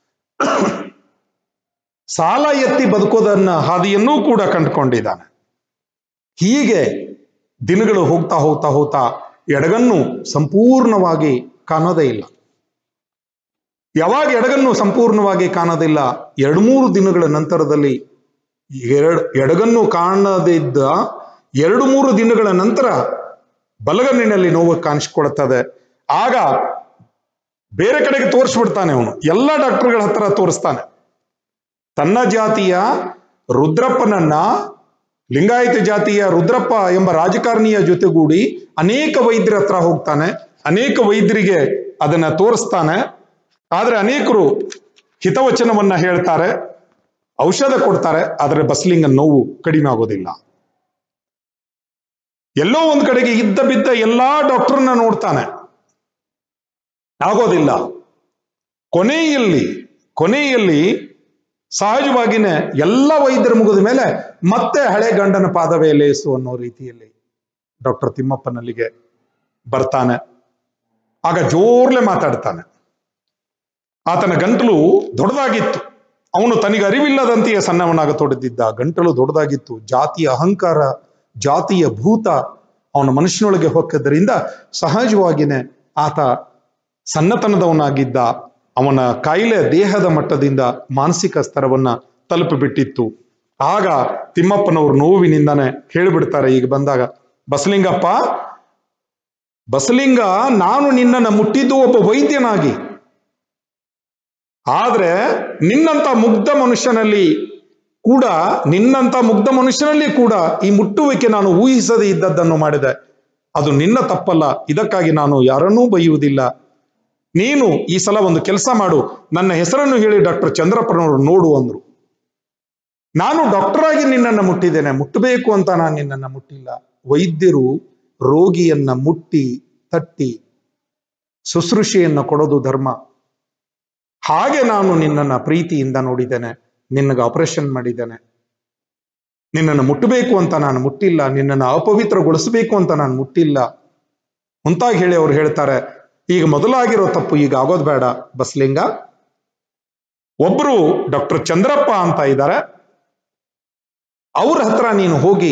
ಸಾಲ ಎತ್ತಿ ಬದುಕೋದನ್ನ ಹಾದಿಯನ್ನೂ ಕೂಡ ಕಂಡುಕೊಂಡಿದ್ದಾನೆ ಹೀಗೆ ದಿನಗಳು ಹೋಗ್ತಾ ಹೋಗ್ತಾ ಹೋಗ್ತಾ ಎಡಗನ್ನು ಸಂಪೂರ್ಣವಾಗಿ ಕಾಣೋದೇ ಇಲ್ಲ ಯಾವಾಗ ಎಡಗನ್ನು ಸಂಪೂರ್ಣವಾಗಿ ಕಾಣೋದಿಲ್ಲ ಎರಡು ಮೂರು ದಿನಗಳ ನಂತರದಲ್ಲಿ ಎರಡು ಎಡಗನ್ನು ಕಾಣದಿದ್ದ ಎರಡು ಮೂರು ದಿನಗಳ ನಂತರ ಬಲಗಣ್ಣಿನಲ್ಲಿ ನೋವು ಕಾಣಿಸ್ಕೊಳ್ತದೆ ಆಗ ಬೇರೆ ಕಡೆಗೆ ತೋರಿಸ್ಬಿಡ್ತಾನೆ ಅವನು ಎಲ್ಲ ಡಾಕ್ಟರ್ಗಳ ಹತ್ರ ತೋರಿಸ್ತಾನೆ ತನ್ನ ಜಾತಿಯ ರುದ್ರಪ್ಪನನ್ನ ಲಿಂಗಾಯತ ಜಾತಿಯ ರುದ್ರಪ್ಪ ಎಂಬ ರಾಜಕಾರಣಿಯ ಜೊತೆಗೂಡಿ ಅನೇಕ ವೈದ್ಯರ ಹತ್ರ ಹೋಗ್ತಾನೆ ಅನೇಕ ವೈದ್ಯರಿಗೆ ಅದನ್ನ ತೋರಿಸ್ತಾನೆ ಆದ್ರೆ ಅನೇಕರು ಹಿತವಚನವನ್ನ ಹೇಳ್ತಾರೆ ಔಷಧ ಕೊಡ್ತಾರೆ ಆದರೆ ಬಸ್ಲಿಂಗ ನೋವು ಕಡಿಮೆ ಆಗೋದಿಲ್ಲ ಎಲ್ಲೋ ಒಂದ್ ಕಡೆಗೆ ಇದ್ದ ಬಿದ್ದ ಎಲ್ಲಾ ಡಾಕ್ಟರ್ನ ನೋಡ್ತಾನೆ ಆಗೋದಿಲ್ಲ ಕೊನೆಯಲ್ಲಿ ಕೊನೆಯಲ್ಲಿ ಸಹಜವಾಗಿನೇ ಎಲ್ಲ ವೈದ್ಯರ ಮುಗಿದ ಮೇಲೆ ಮತ್ತೆ ಹಳೆ ಗಂಡನ ಪಾದವೇ ಲೇಸು ಅನ್ನೋ ರೀತಿಯಲ್ಲಿ ಡಾಕ್ಟರ್ ತಿಮ್ಮಪ್ಪನಲ್ಲಿಗೆ ಬರ್ತಾನೆ ಆಗ ಜೋರ್ಲೆ ಮಾತಾಡ್ತಾನೆ ಆತನ ಗಂಟಲು ದೊಡ್ಡದಾಗಿತ್ತು ಅವನು ತನಗೆ ಅರಿವಿಲ್ಲದಂತೆಯೇ ಸಣ್ಣವನಾಗತೊಡಗಿದ್ದ ಗಂಟಲು ದೊಡ್ಡದಾಗಿತ್ತು ಜಾತಿಯ ಅಹಂಕಾರ ಜಾತಿಯ ಭೂತ ಅವನ ಮನುಷ್ಯನೊಳಗೆ ಹೊಕ್ಕದ್ದರಿಂದ ಸಹಜವಾಗಿನೇ ಆತ ಸಣ್ಣತನದವನಾಗಿದ್ದ ಅವನ ಕಾಯಿಲೆ ದೇಹದ ಮಟ್ಟದಿಂದ ಮಾನಸಿಕ ಸ್ತರವನ್ನ ತಲುಪಿಬಿಟ್ಟಿತ್ತು ಆಗ ತಿಮ್ಮಪ್ಪನವರು ನೋವಿನಿಂದಾನೆ ಹೇಳಿಬಿಡ್ತಾರೆ ಈಗ ಬಂದಾಗ ಬಸಲಿಂಗಪ್ಪ ಬಸಲಿಂಗ ನಾನು ನಿನ್ನನ್ನು ಮುಟ್ಟಿದ್ದು ಒಬ್ಬ ವೈದ್ಯನಾಗಿ ಆದ್ರೆ ನಿನ್ನಂತ ಮುಗ್ಧ ಮನುಷ್ಯನಲ್ಲಿ ಕೂಡ ನಿನ್ನಂತ ಮುಗ್ಧ ಮನುಷ್ಯನಲ್ಲಿ ಕೂಡ ಈ ಮುಟ್ಟುವಿಕೆ ನಾನು ಊಹಿಸದೇ ಇದ್ದದ್ದನ್ನು ಮಾಡಿದೆ ಅದು ನಿನ್ನ ತಪ್ಪಲ್ಲ ಇದಕ್ಕಾಗಿ ನಾನು ಯಾರನ್ನೂ ಬೈಯುವುದಿಲ್ಲ ನೀನು ಈ ಸಲ ಒಂದು ಕೆಲಸ ಮಾಡು ನನ್ನ ಹೆಸರನ್ನು ಹೇಳಿ ಡಾಕ್ಟರ್ ಚಂದ್ರಪ್ಪನವರು ನೋಡು ಅಂದ್ರು ನಾನು ಡಾಕ್ಟರ್ ಆಗಿ ನಿನ್ನನ್ನು ಮುಟ್ಟಿದ್ದೇನೆ ಮುಟ್ಟಬೇಕು ಅಂತ ನಾನು ನಿನ್ನನ್ನು ಮುಟ್ಟಿಲ್ಲ ವೈದ್ಯರು ರೋಗಿಯನ್ನ ಮುಟ್ಟಿ ತಟ್ಟಿ ಶುಶ್ರೂಷೆಯನ್ನ ಕೊಡೋದು ಧರ್ಮ ಹಾಗೆ ನಾನು ನಿನ್ನನ್ನ ಪ್ರೀತಿಯಿಂದ ನೋಡಿದ್ದೇನೆ ನಿನ್ನಗೆ ಆಪರೇಷನ್ ಮಾಡಿದ್ದೇನೆ ನಿನ್ನನ್ನು ಮುಟ್ಟಬೇಕು ಅಂತ ನಾನು ಮುಟ್ಟಿಲ್ಲ ನಿನ್ನನ್ನು ಅಪವಿತ್ರಗೊಳಿಸಬೇಕು ಅಂತ ನಾನು ಮುಟ್ಟಿಲ್ಲ ಮುಂತಾಗಿ ಹೇಳಿ ಅವ್ರು ಹೇಳ್ತಾರೆ ಈಗ ಮೊದಲಾಗಿರೋ ತಪ್ಪು ಈಗ ಆಗೋದು ಬೇಡ ಬಸ್ಲಿಂಗ ಒಬ್ರು ಡಾಕ್ಟರ್ ಚಂದ್ರಪ್ಪ ಅಂತ ಇದ್ದಾರೆ ಅವ್ರ ಹತ್ರ ನೀನು ಹೋಗಿ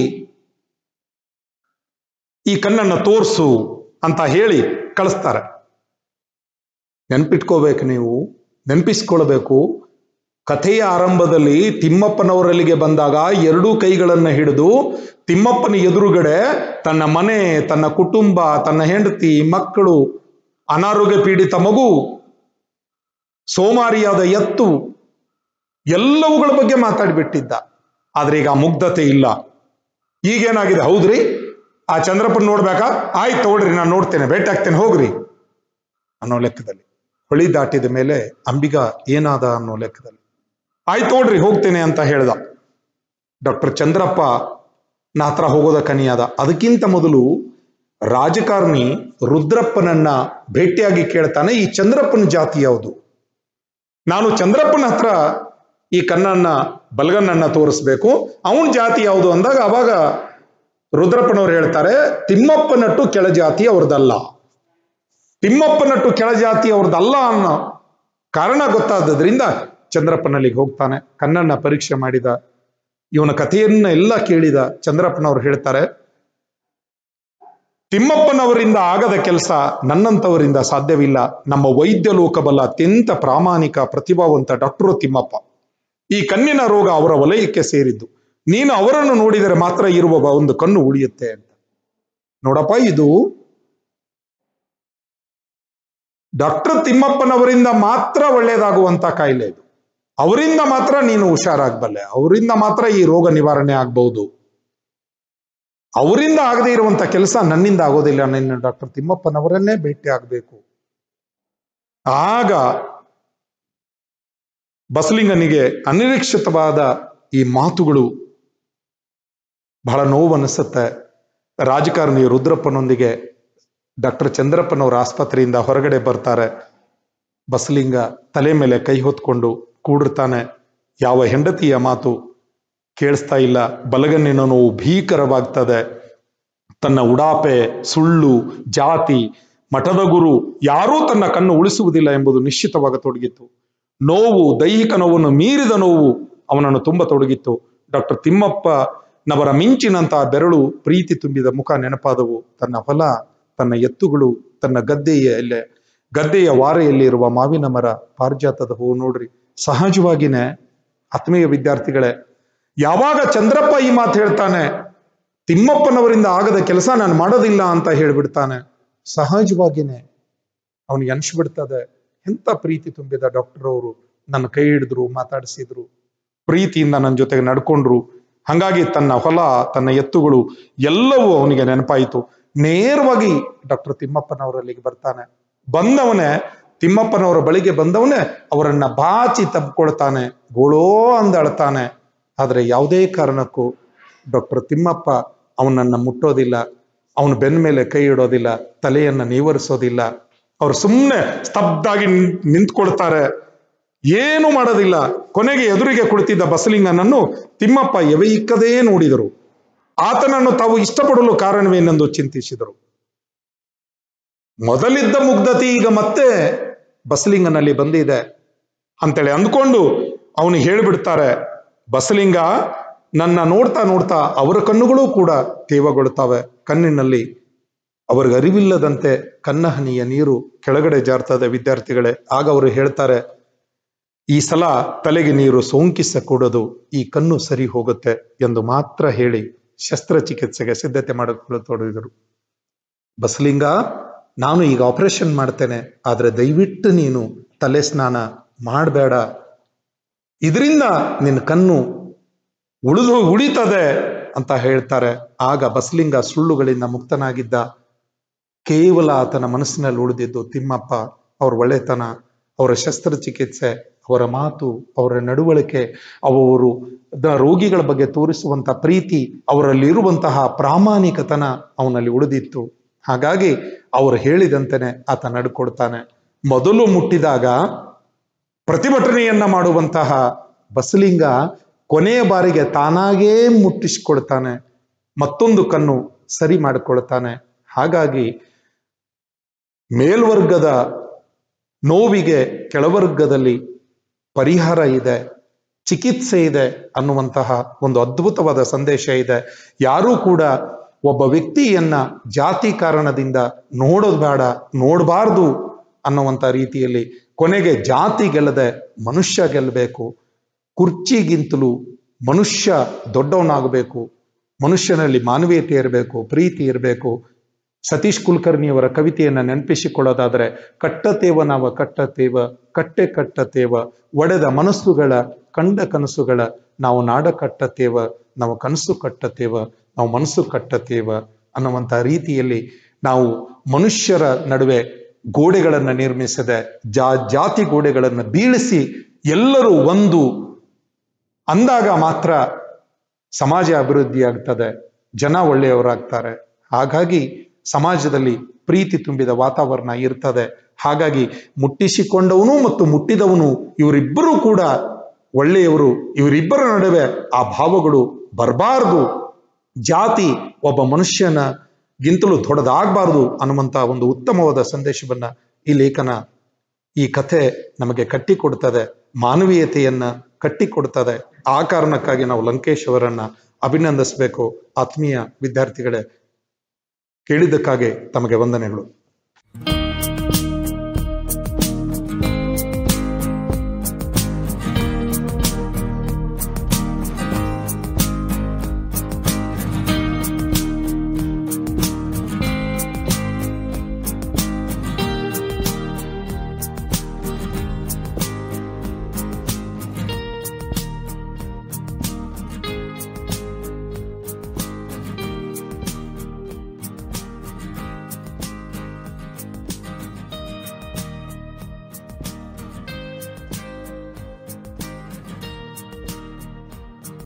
ಈ ಕಣ್ಣನ್ನು ತೋರ್ಸು ಅಂತ ಹೇಳಿ ಕಳಿಸ್ತಾರೆ ನೆನ್ಪಿಟ್ಕೋಬೇಕು ನೀವು ನೆನಪಿಸ್ಕೊಳ್ಬೇಕು ಕಥೆಯ ಆರಂಭದಲ್ಲಿ ತಿಮ್ಮಪ್ಪನವರಲ್ಲಿಗೆ ಬಂದಾಗ ಎರಡೂ ಕೈಗಳನ್ನ ಹಿಡಿದು ತಿಮ್ಮಪ್ಪನ ಎದುರುಗಡೆ ತನ್ನ ಮನೆ ತನ್ನ ಕುಟುಂಬ ತನ್ನ ಹೆಂಡತಿ ಮಕ್ಕಳು ಅನಾರೋಗ್ಯ ಪೀಡಿತ ಮಗು ಸೋಮಾರಿಯಾದ ಎತ್ತು ಎಲ್ಲವುಗಳ ಬಗ್ಗೆ ಮಾತಾಡಿಬಿಟ್ಟಿದ್ದ ಆದ್ರೆ ಈಗ ಆ ಮುಗ್ಧತೆ ಇಲ್ಲ ಈಗೇನಾಗಿದೆ ಹೌದ್ರಿ ಆ ಚಂದ್ರಪ್ಪನ್ ನೋಡ್ಬೇಕಾ ಆಯ್ತು ತಗೊಳ್ರಿ ನಾನು ನೋಡ್ತೇನೆ ಭೇಟಿ ಆಗ್ತೇನೆ ಹೋಗ್ರಿ ಅನ್ನೋ ಲೆಕ್ಕದಲ್ಲಿ ಹೊಳಿ ದಾಟಿದ ಮೇಲೆ ಅಂಬಿಗ ಏನಾದ ಅನ್ನೋ ಲೆಕ್ಕದಲ್ಲಿ ಆಯ್ತು ನೋಡ್ರಿ ಹೋಗ್ತೇನೆ ಅಂತ ಹೇಳ್ದ ಡಾಕ್ಟರ್ ಚಂದ್ರಪ್ಪ ನ ಹತ್ರ ಹೋಗೋದ ಕನಿಯಾದ ಅದಕ್ಕಿಂತ ಮೊದಲು ರಾಜಕಾರಣಿ ರುದ್ರಪ್ಪನನ್ನ ಭೇಟಿಯಾಗಿ ಕೇಳ್ತಾನೆ ಈ ಚಂದ್ರಪ್ಪನ ಜಾತಿ ಯಾವುದು ನಾನು ಚಂದ್ರಪ್ಪನ ಹತ್ರ ಈ ಕಣ್ಣನ್ನ ಬಲಗನ್ನನ್ನ ತೋರಿಸ್ಬೇಕು ಅವನ ಜಾತಿ ಯಾವುದು ಅಂದಾಗ ಅವಾಗ ರುದ್ರಪ್ಪನವ್ರು ಹೇಳ್ತಾರೆ ತಿಮ್ಮಪ್ಪನಟ್ಟು ಕೆಳಜಾತಿ ಅವ್ರದ್ದಲ್ಲ ತಿಮ್ಮಪ್ಪನಟ್ಟು ಕೆಳಜಾತಿ ಅವ್ರದ್ದಲ್ಲ ಅನ್ನೋ ಕಾರಣ ಗೊತ್ತಾದದ್ರಿಂದ ಚಂದ್ರಪ್ಪನಲ್ಲಿಗೆ ಹೋಗ್ತಾನೆ ಕಣ್ಣನ್ನ ಪರೀಕ್ಷೆ ಮಾಡಿದ ಇವನ ಕಥೆಯನ್ನ ಎಲ್ಲ ಕೇಳಿದ ಚಂದ್ರಪ್ಪನವ್ರು ಹೇಳ್ತಾರೆ ತಿಮ್ಮಪ್ಪನವರಿಂದ ಆಗದ ಕೆಲಸ ನನ್ನಂತವರಿಂದ ಸಾಧ್ಯವಿಲ್ಲ ನಮ್ಮ ವೈದ್ಯ ಲೋಕಬಲ್ಲ ಅತ್ಯಂತ ಪ್ರಾಮಾಣಿಕ ಪ್ರತಿಭಾವಂತ ಡಾಕ್ಟರು ತಿಮ್ಮಪ್ಪ ಈ ಕಣ್ಣಿನ ರೋಗ ಅವರ ವಲಯಕ್ಕೆ ಸೇರಿದ್ದು ನೀನು ಅವರನ್ನು ನೋಡಿದರೆ ಮಾತ್ರ ಇರುವ ಒಂದು ಕಣ್ಣು ಉಳಿಯುತ್ತೆ ಅಂತ ನೋಡಪ್ಪ ಇದು ಡಾಕ್ಟರ್ ತಿಮ್ಮಪ್ಪನವರಿಂದ ಮಾತ್ರ ಒಳ್ಳೇದಾಗುವಂತ ಕಾಯಿಲೆ ಇದು ಅವರಿಂದ ಮಾತ್ರ ನೀನು ಹುಷಾರಾಗಬಲ್ಲೆ ಅವರಿಂದ ಮಾತ್ರ ಈ ರೋಗ ನಿವಾರಣೆ ಆಗ್ಬಹುದು ಅವರಿಂದ ಆಗದೆ ಇರುವಂತ ಕೆಲಸ ನನ್ನಿಂದ ಆಗೋದಿಲ್ಲ ನಿನ್ನ ಡಾಕ್ಟರ್ ತಿಮ್ಮಪ್ಪನವರನ್ನೇ ಭೇಟಿ ಆಗಬೇಕು ಆಗ ಬಸಲಿಂಗನಿಗೆ ಅನಿರೀಕ್ಷಿತವಾದ ಈ ಮಾತುಗಳು ಬಹಳ ನೋವನ್ನಿಸುತ್ತೆ ರಾಜಕಾರಣಿ ರುದ್ರಪ್ಪನೊಂದಿಗೆ ಡಾಕ್ಟರ್ ಚಂದ್ರಪ್ಪನವರ ಆಸ್ಪತ್ರೆಯಿಂದ ಹೊರಗಡೆ ಬರ್ತಾರೆ ಬಸಲಿಂಗ ತಲೆ ಮೇಲೆ ಕೈ ಹೊತ್ಕೊಂಡು ಕೂಡಿರ್ತಾನೆ ಯಾವ ಹೆಂಡತಿಯ ಮಾತು ಕೇಳಿಸ್ತಾ ಇಲ್ಲ ಬಲಗಣ್ಣಿನ ನೋವು ಭೀಕರವಾಗ್ತದೆ ತನ್ನ ಉಡಾಪೆ ಸುಳ್ಳು ಜಾತಿ ಮಠದ ಗುರು ಯಾರೂ ತನ್ನ ಕಣ್ಣು ಉಳಿಸುವುದಿಲ್ಲ ಎಂಬುದು ನಿಶ್ಚಿತವಾಗತೊಡಗಿತ್ತು ನೋವು ದೈಹಿಕ ನೋವನ್ನು ಮೀರಿದ ನೋವು ಅವನನ್ನು ತುಂಬ ತೊಡಗಿತ್ತು ಡಾಕ್ಟರ್ ತಿಮ್ಮಪ್ಪ ನವರ ಮಿಂಚಿನಂತಹ ಬೆರಳು ಪ್ರೀತಿ ತುಂಬಿದ ಮುಖ ನೆನಪಾದವು ತನ್ನ ಹೊಲ ತನ್ನ ಎತ್ತುಗಳು ತನ್ನ ಗದ್ದೆಯಲ್ಲೇ ಗದ್ದೆಯ ವಾರೆಯಲ್ಲಿ ಇರುವ ಮಾವಿನ ಮರ ಪಾರಿಜಾತದ ಹೂವು ನೋಡ್ರಿ ಸಹಜವಾಗಿನೇ ಆತ್ಮೀಯ ವಿದ್ಯಾರ್ಥಿಗಳೇ ಯಾವಾಗ ಚಂದ್ರಪ್ಪ ಈ ಮಾತು ಹೇಳ್ತಾನೆ ತಿಮ್ಮಪ್ಪನವರಿಂದ ಆಗದ ಕೆಲಸ ನಾನು ಮಾಡೋದಿಲ್ಲ ಅಂತ ಹೇಳ್ಬಿಡ್ತಾನೆ ಸಹಜವಾಗಿನೇ ಅವನಿಗೆ ಅನ್ಸ್ಬಿಡ್ತದೆ ಎಂತ ಪ್ರೀತಿ ತುಂಬಿದ ಡಾಕ್ಟರ್ ಅವರು ನನ್ನ ಕೈ ಹಿಡಿದ್ರು ಮಾತಾಡಿಸಿದ್ರು ಪ್ರೀತಿಯಿಂದ ನನ್ನ ಜೊತೆಗೆ ನಡ್ಕೊಂಡ್ರು ಹಂಗಾಗಿ ತನ್ನ ಹೊಲ ತನ್ನ ಎತ್ತುಗಳು ಎಲ್ಲವೂ ಅವನಿಗೆ ನೆನಪಾಯಿತು ನೇರವಾಗಿ ಡಾಕ್ಟರ್ ತಿಮ್ಮಪ್ಪನವರಲ್ಲಿಗೆ ಬರ್ತಾನೆ ಬಂದವನೇ ತಿಮ್ಮಪ್ಪನವರ ಬಳಿಗೆ ಬಂದವನೇ ಅವರನ್ನ ಬಾಚಿ ತಬ್ಕೊಳ್ತಾನೆ ಗೋಳೋ ಅಂದ ಅಳ್ತಾನೆ ಆದ್ರೆ ಯಾವುದೇ ಕಾರಣಕ್ಕೂ ಡಾಕ್ಟರ್ ತಿಮ್ಮಪ್ಪ ಅವನನ್ನ ಮುಟ್ಟೋದಿಲ್ಲ ಅವನ ಬೆನ್ನ ಮೇಲೆ ಕೈ ಇಡೋದಿಲ್ಲ ತಲೆಯನ್ನ ನೀವರಿಸೋದಿಲ್ಲ ಅವ್ರು ಸುಮ್ಮನೆ ಸ್ತಬ್ಧಾಗಿ ನಿಂತ್ಕೊಳ್ತಾರೆ ಏನು ಮಾಡೋದಿಲ್ಲ ಕೊನೆಗೆ ಎದುರಿಗೆ ಕುಳಿತಿದ್ದ ಬಸಲಿಂಗನನ್ನು ತಿಮ್ಮಪ್ಪ ಎವೆಯಿಕ್ಕದೇ ನೋಡಿದರು ಆತನನ್ನು ತಾವು ಇಷ್ಟಪಡಲು ಕಾರಣವೇನೆಂದು ಚಿಂತಿಸಿದರು ಮೊದಲಿದ್ದ ಮುಗ್ಧತೆ ಈಗ ಮತ್ತೆ ಬಸಲಿಂಗನಲ್ಲಿ ಬಂದಿದೆ ಅಂತೇಳಿ ಅಂದ್ಕೊಂಡು ಅವನು ಹೇಳಿಬಿಡ್ತಾರೆ ಬಸಲಿಂಗ ನನ್ನ ನೋಡ್ತಾ ನೋಡ್ತಾ ಅವರ ಕಣ್ಣುಗಳು ಕೂಡ ತೇವಗೊಳ್ತಾವೆ ಕಣ್ಣಿನಲ್ಲಿ ಅವ್ರಿಗೆ ಅರಿವಿಲ್ಲದಂತೆ ಕನ್ನಹನಿಯ ನೀರು ಕೆಳಗಡೆ ಜಾರ್ತದೆ ವಿದ್ಯಾರ್ಥಿಗಳೇ ಆಗ ಅವರು ಹೇಳ್ತಾರೆ ಈ ಸಲ ತಲೆಗೆ ನೀರು ಸೋಂಕಿಸಕೂಡದು ಈ ಕಣ್ಣು ಸರಿ ಹೋಗುತ್ತೆ ಎಂದು ಮಾತ್ರ ಹೇಳಿ ಶಸ್ತ್ರಚಿಕಿತ್ಸೆಗೆ ಸಿದ್ಧತೆ ಮಾಡಿಕೊಳ್ಳತೊಡಗಿದರು ಬಸಲಿಂಗ ನಾನು ಈಗ ಆಪರೇಷನ್ ಮಾಡ್ತೇನೆ ಆದರೆ ದಯವಿಟ್ಟು ನೀನು ತಲೆ ಸ್ನಾನ ಮಾಡಬೇಡ ಇದರಿಂದ ನಿನ್ನ ಕಣ್ಣು ಉಳಿದು ಉಳಿತದೆ ಅಂತ ಹೇಳ್ತಾರೆ ಆಗ ಬಸಲಿಂಗ ಸುಳ್ಳುಗಳಿಂದ ಮುಕ್ತನಾಗಿದ್ದ ಕೇವಲ ಆತನ ಮನಸ್ಸಿನಲ್ಲಿ ಉಳಿದಿದ್ದು ತಿಮ್ಮಪ್ಪ ಅವ್ರ ಒಳ್ಳೆತನ ಅವರ ಶಸ್ತ್ರಚಿಕಿತ್ಸೆ ಅವರ ಮಾತು ಅವರ ನಡವಳಿಕೆ ಅವರು ದ- ರೋಗಿಗಳ ಬಗ್ಗೆ ತೋರಿಸುವಂತ ಪ್ರೀತಿ ಅವರಲ್ಲಿರುವಂತಹ ಪ್ರಾಮಾಣಿಕತನ ಅವನಲ್ಲಿ ಉಳಿದಿತ್ತು ಹಾಗಾಗಿ ಅವರು ಹೇಳಿದಂತೆನೆ ಆತ ನಡ್ಕೊಡ್ತಾನೆ ಮೊದಲು ಮುಟ್ಟಿದಾಗ ಪ್ರತಿಭಟನೆಯನ್ನ ಮಾಡುವಂತಹ ಬಸಲಿಂಗ ಕೊನೆಯ ಬಾರಿಗೆ ತಾನಾಗೇ ಮುಟ್ಟಿಸಿಕೊಳ್ತಾನೆ ಮತ್ತೊಂದು ಕಣ್ಣು ಸರಿ ಮಾಡಿಕೊಳ್ತಾನೆ ಹಾಗಾಗಿ ಮೇಲ್ವರ್ಗದ ನೋವಿಗೆ ಕೆಳವರ್ಗದಲ್ಲಿ ಪರಿಹಾರ ಇದೆ ಚಿಕಿತ್ಸೆ ಇದೆ ಅನ್ನುವಂತಹ ಒಂದು ಅದ್ಭುತವಾದ ಸಂದೇಶ ಇದೆ ಯಾರೂ ಕೂಡ ಒಬ್ಬ ವ್ಯಕ್ತಿಯನ್ನ ಜಾತಿ ಕಾರಣದಿಂದ ನೋಡೋದು ಬೇಡ ನೋಡಬಾರ್ದು ಅನ್ನುವಂಥ ರೀತಿಯಲ್ಲಿ ಕೊನೆಗೆ ಜಾತಿ ಗೆಲ್ಲದೆ ಮನುಷ್ಯ ಗೆಲ್ಲಬೇಕು ಕುರ್ಚಿಗಿಂತಲೂ ಮನುಷ್ಯ ದೊಡ್ಡವನಾಗಬೇಕು ಮನುಷ್ಯನಲ್ಲಿ ಮಾನವೀಯತೆ ಇರಬೇಕು ಪ್ರೀತಿ ಇರಬೇಕು ಸತೀಶ್ ಕುಲಕರ್ಣಿಯವರ ಕವಿತೆಯನ್ನ ನೆನಪಿಸಿಕೊಳ್ಳೋದಾದ್ರೆ ಕಟ್ಟತೇವ ನಾವ ಕಟ್ಟತೇವ ಕಟ್ಟೆ ಕಟ್ಟತೇವ ಒಡೆದ ಮನಸ್ಸುಗಳ ಕಂಡ ಕನಸುಗಳ ನಾವು ನಾಡ ಕಟ್ಟತೇವ ನಾವು ಕನಸು ಕಟ್ಟತೇವ ನಾವು ಮನಸ್ಸು ಕಟ್ಟತೇವ ಅನ್ನುವಂಥ ರೀತಿಯಲ್ಲಿ ನಾವು ಮನುಷ್ಯರ ನಡುವೆ ಗೋಡೆಗಳನ್ನ ನಿರ್ಮಿಸದೆ ಜಾ ಜಾತಿ ಗೋಡೆಗಳನ್ನು ಬೀಳಿಸಿ ಎಲ್ಲರೂ ಒಂದು ಅಂದಾಗ ಮಾತ್ರ ಸಮಾಜ ಅಭಿವೃದ್ಧಿ ಆಗ್ತದೆ ಜನ ಒಳ್ಳೆಯವರಾಗ್ತಾರೆ ಹಾಗಾಗಿ ಸಮಾಜದಲ್ಲಿ ಪ್ರೀತಿ ತುಂಬಿದ ವಾತಾವರಣ ಇರ್ತದೆ ಹಾಗಾಗಿ ಮುಟ್ಟಿಸಿಕೊಂಡವನು ಮತ್ತು ಮುಟ್ಟಿದವನು ಇವರಿಬ್ಬರೂ ಕೂಡ ಒಳ್ಳೆಯವರು ಇವರಿಬ್ಬರ ನಡುವೆ ಆ ಭಾವಗಳು ಬರಬಾರದು ಜಾತಿ ಒಬ್ಬ ಮನುಷ್ಯನ ಗಿಂತಲೂ ದೊಡ್ಡದಾಗಬಾರದು ಅನ್ನುವಂತ ಒಂದು ಉತ್ತಮವಾದ ಸಂದೇಶವನ್ನ ಈ ಲೇಖನ ಈ ಕಥೆ ನಮಗೆ ಕಟ್ಟಿಕೊಡ್ತದೆ ಮಾನವೀಯತೆಯನ್ನ ಕಟ್ಟಿಕೊಡ್ತದೆ ಆ ಕಾರಣಕ್ಕಾಗಿ ನಾವು ಲಂಕೇಶ್ ಅವರನ್ನ ಅಭಿನಂದಿಸಬೇಕು ಆತ್ಮೀಯ ವಿದ್ಯಾರ್ಥಿಗಳೇ ಕೇಳಿದ್ದಕ್ಕಾಗಿ ತಮಗೆ ವಂದನೆಗಳು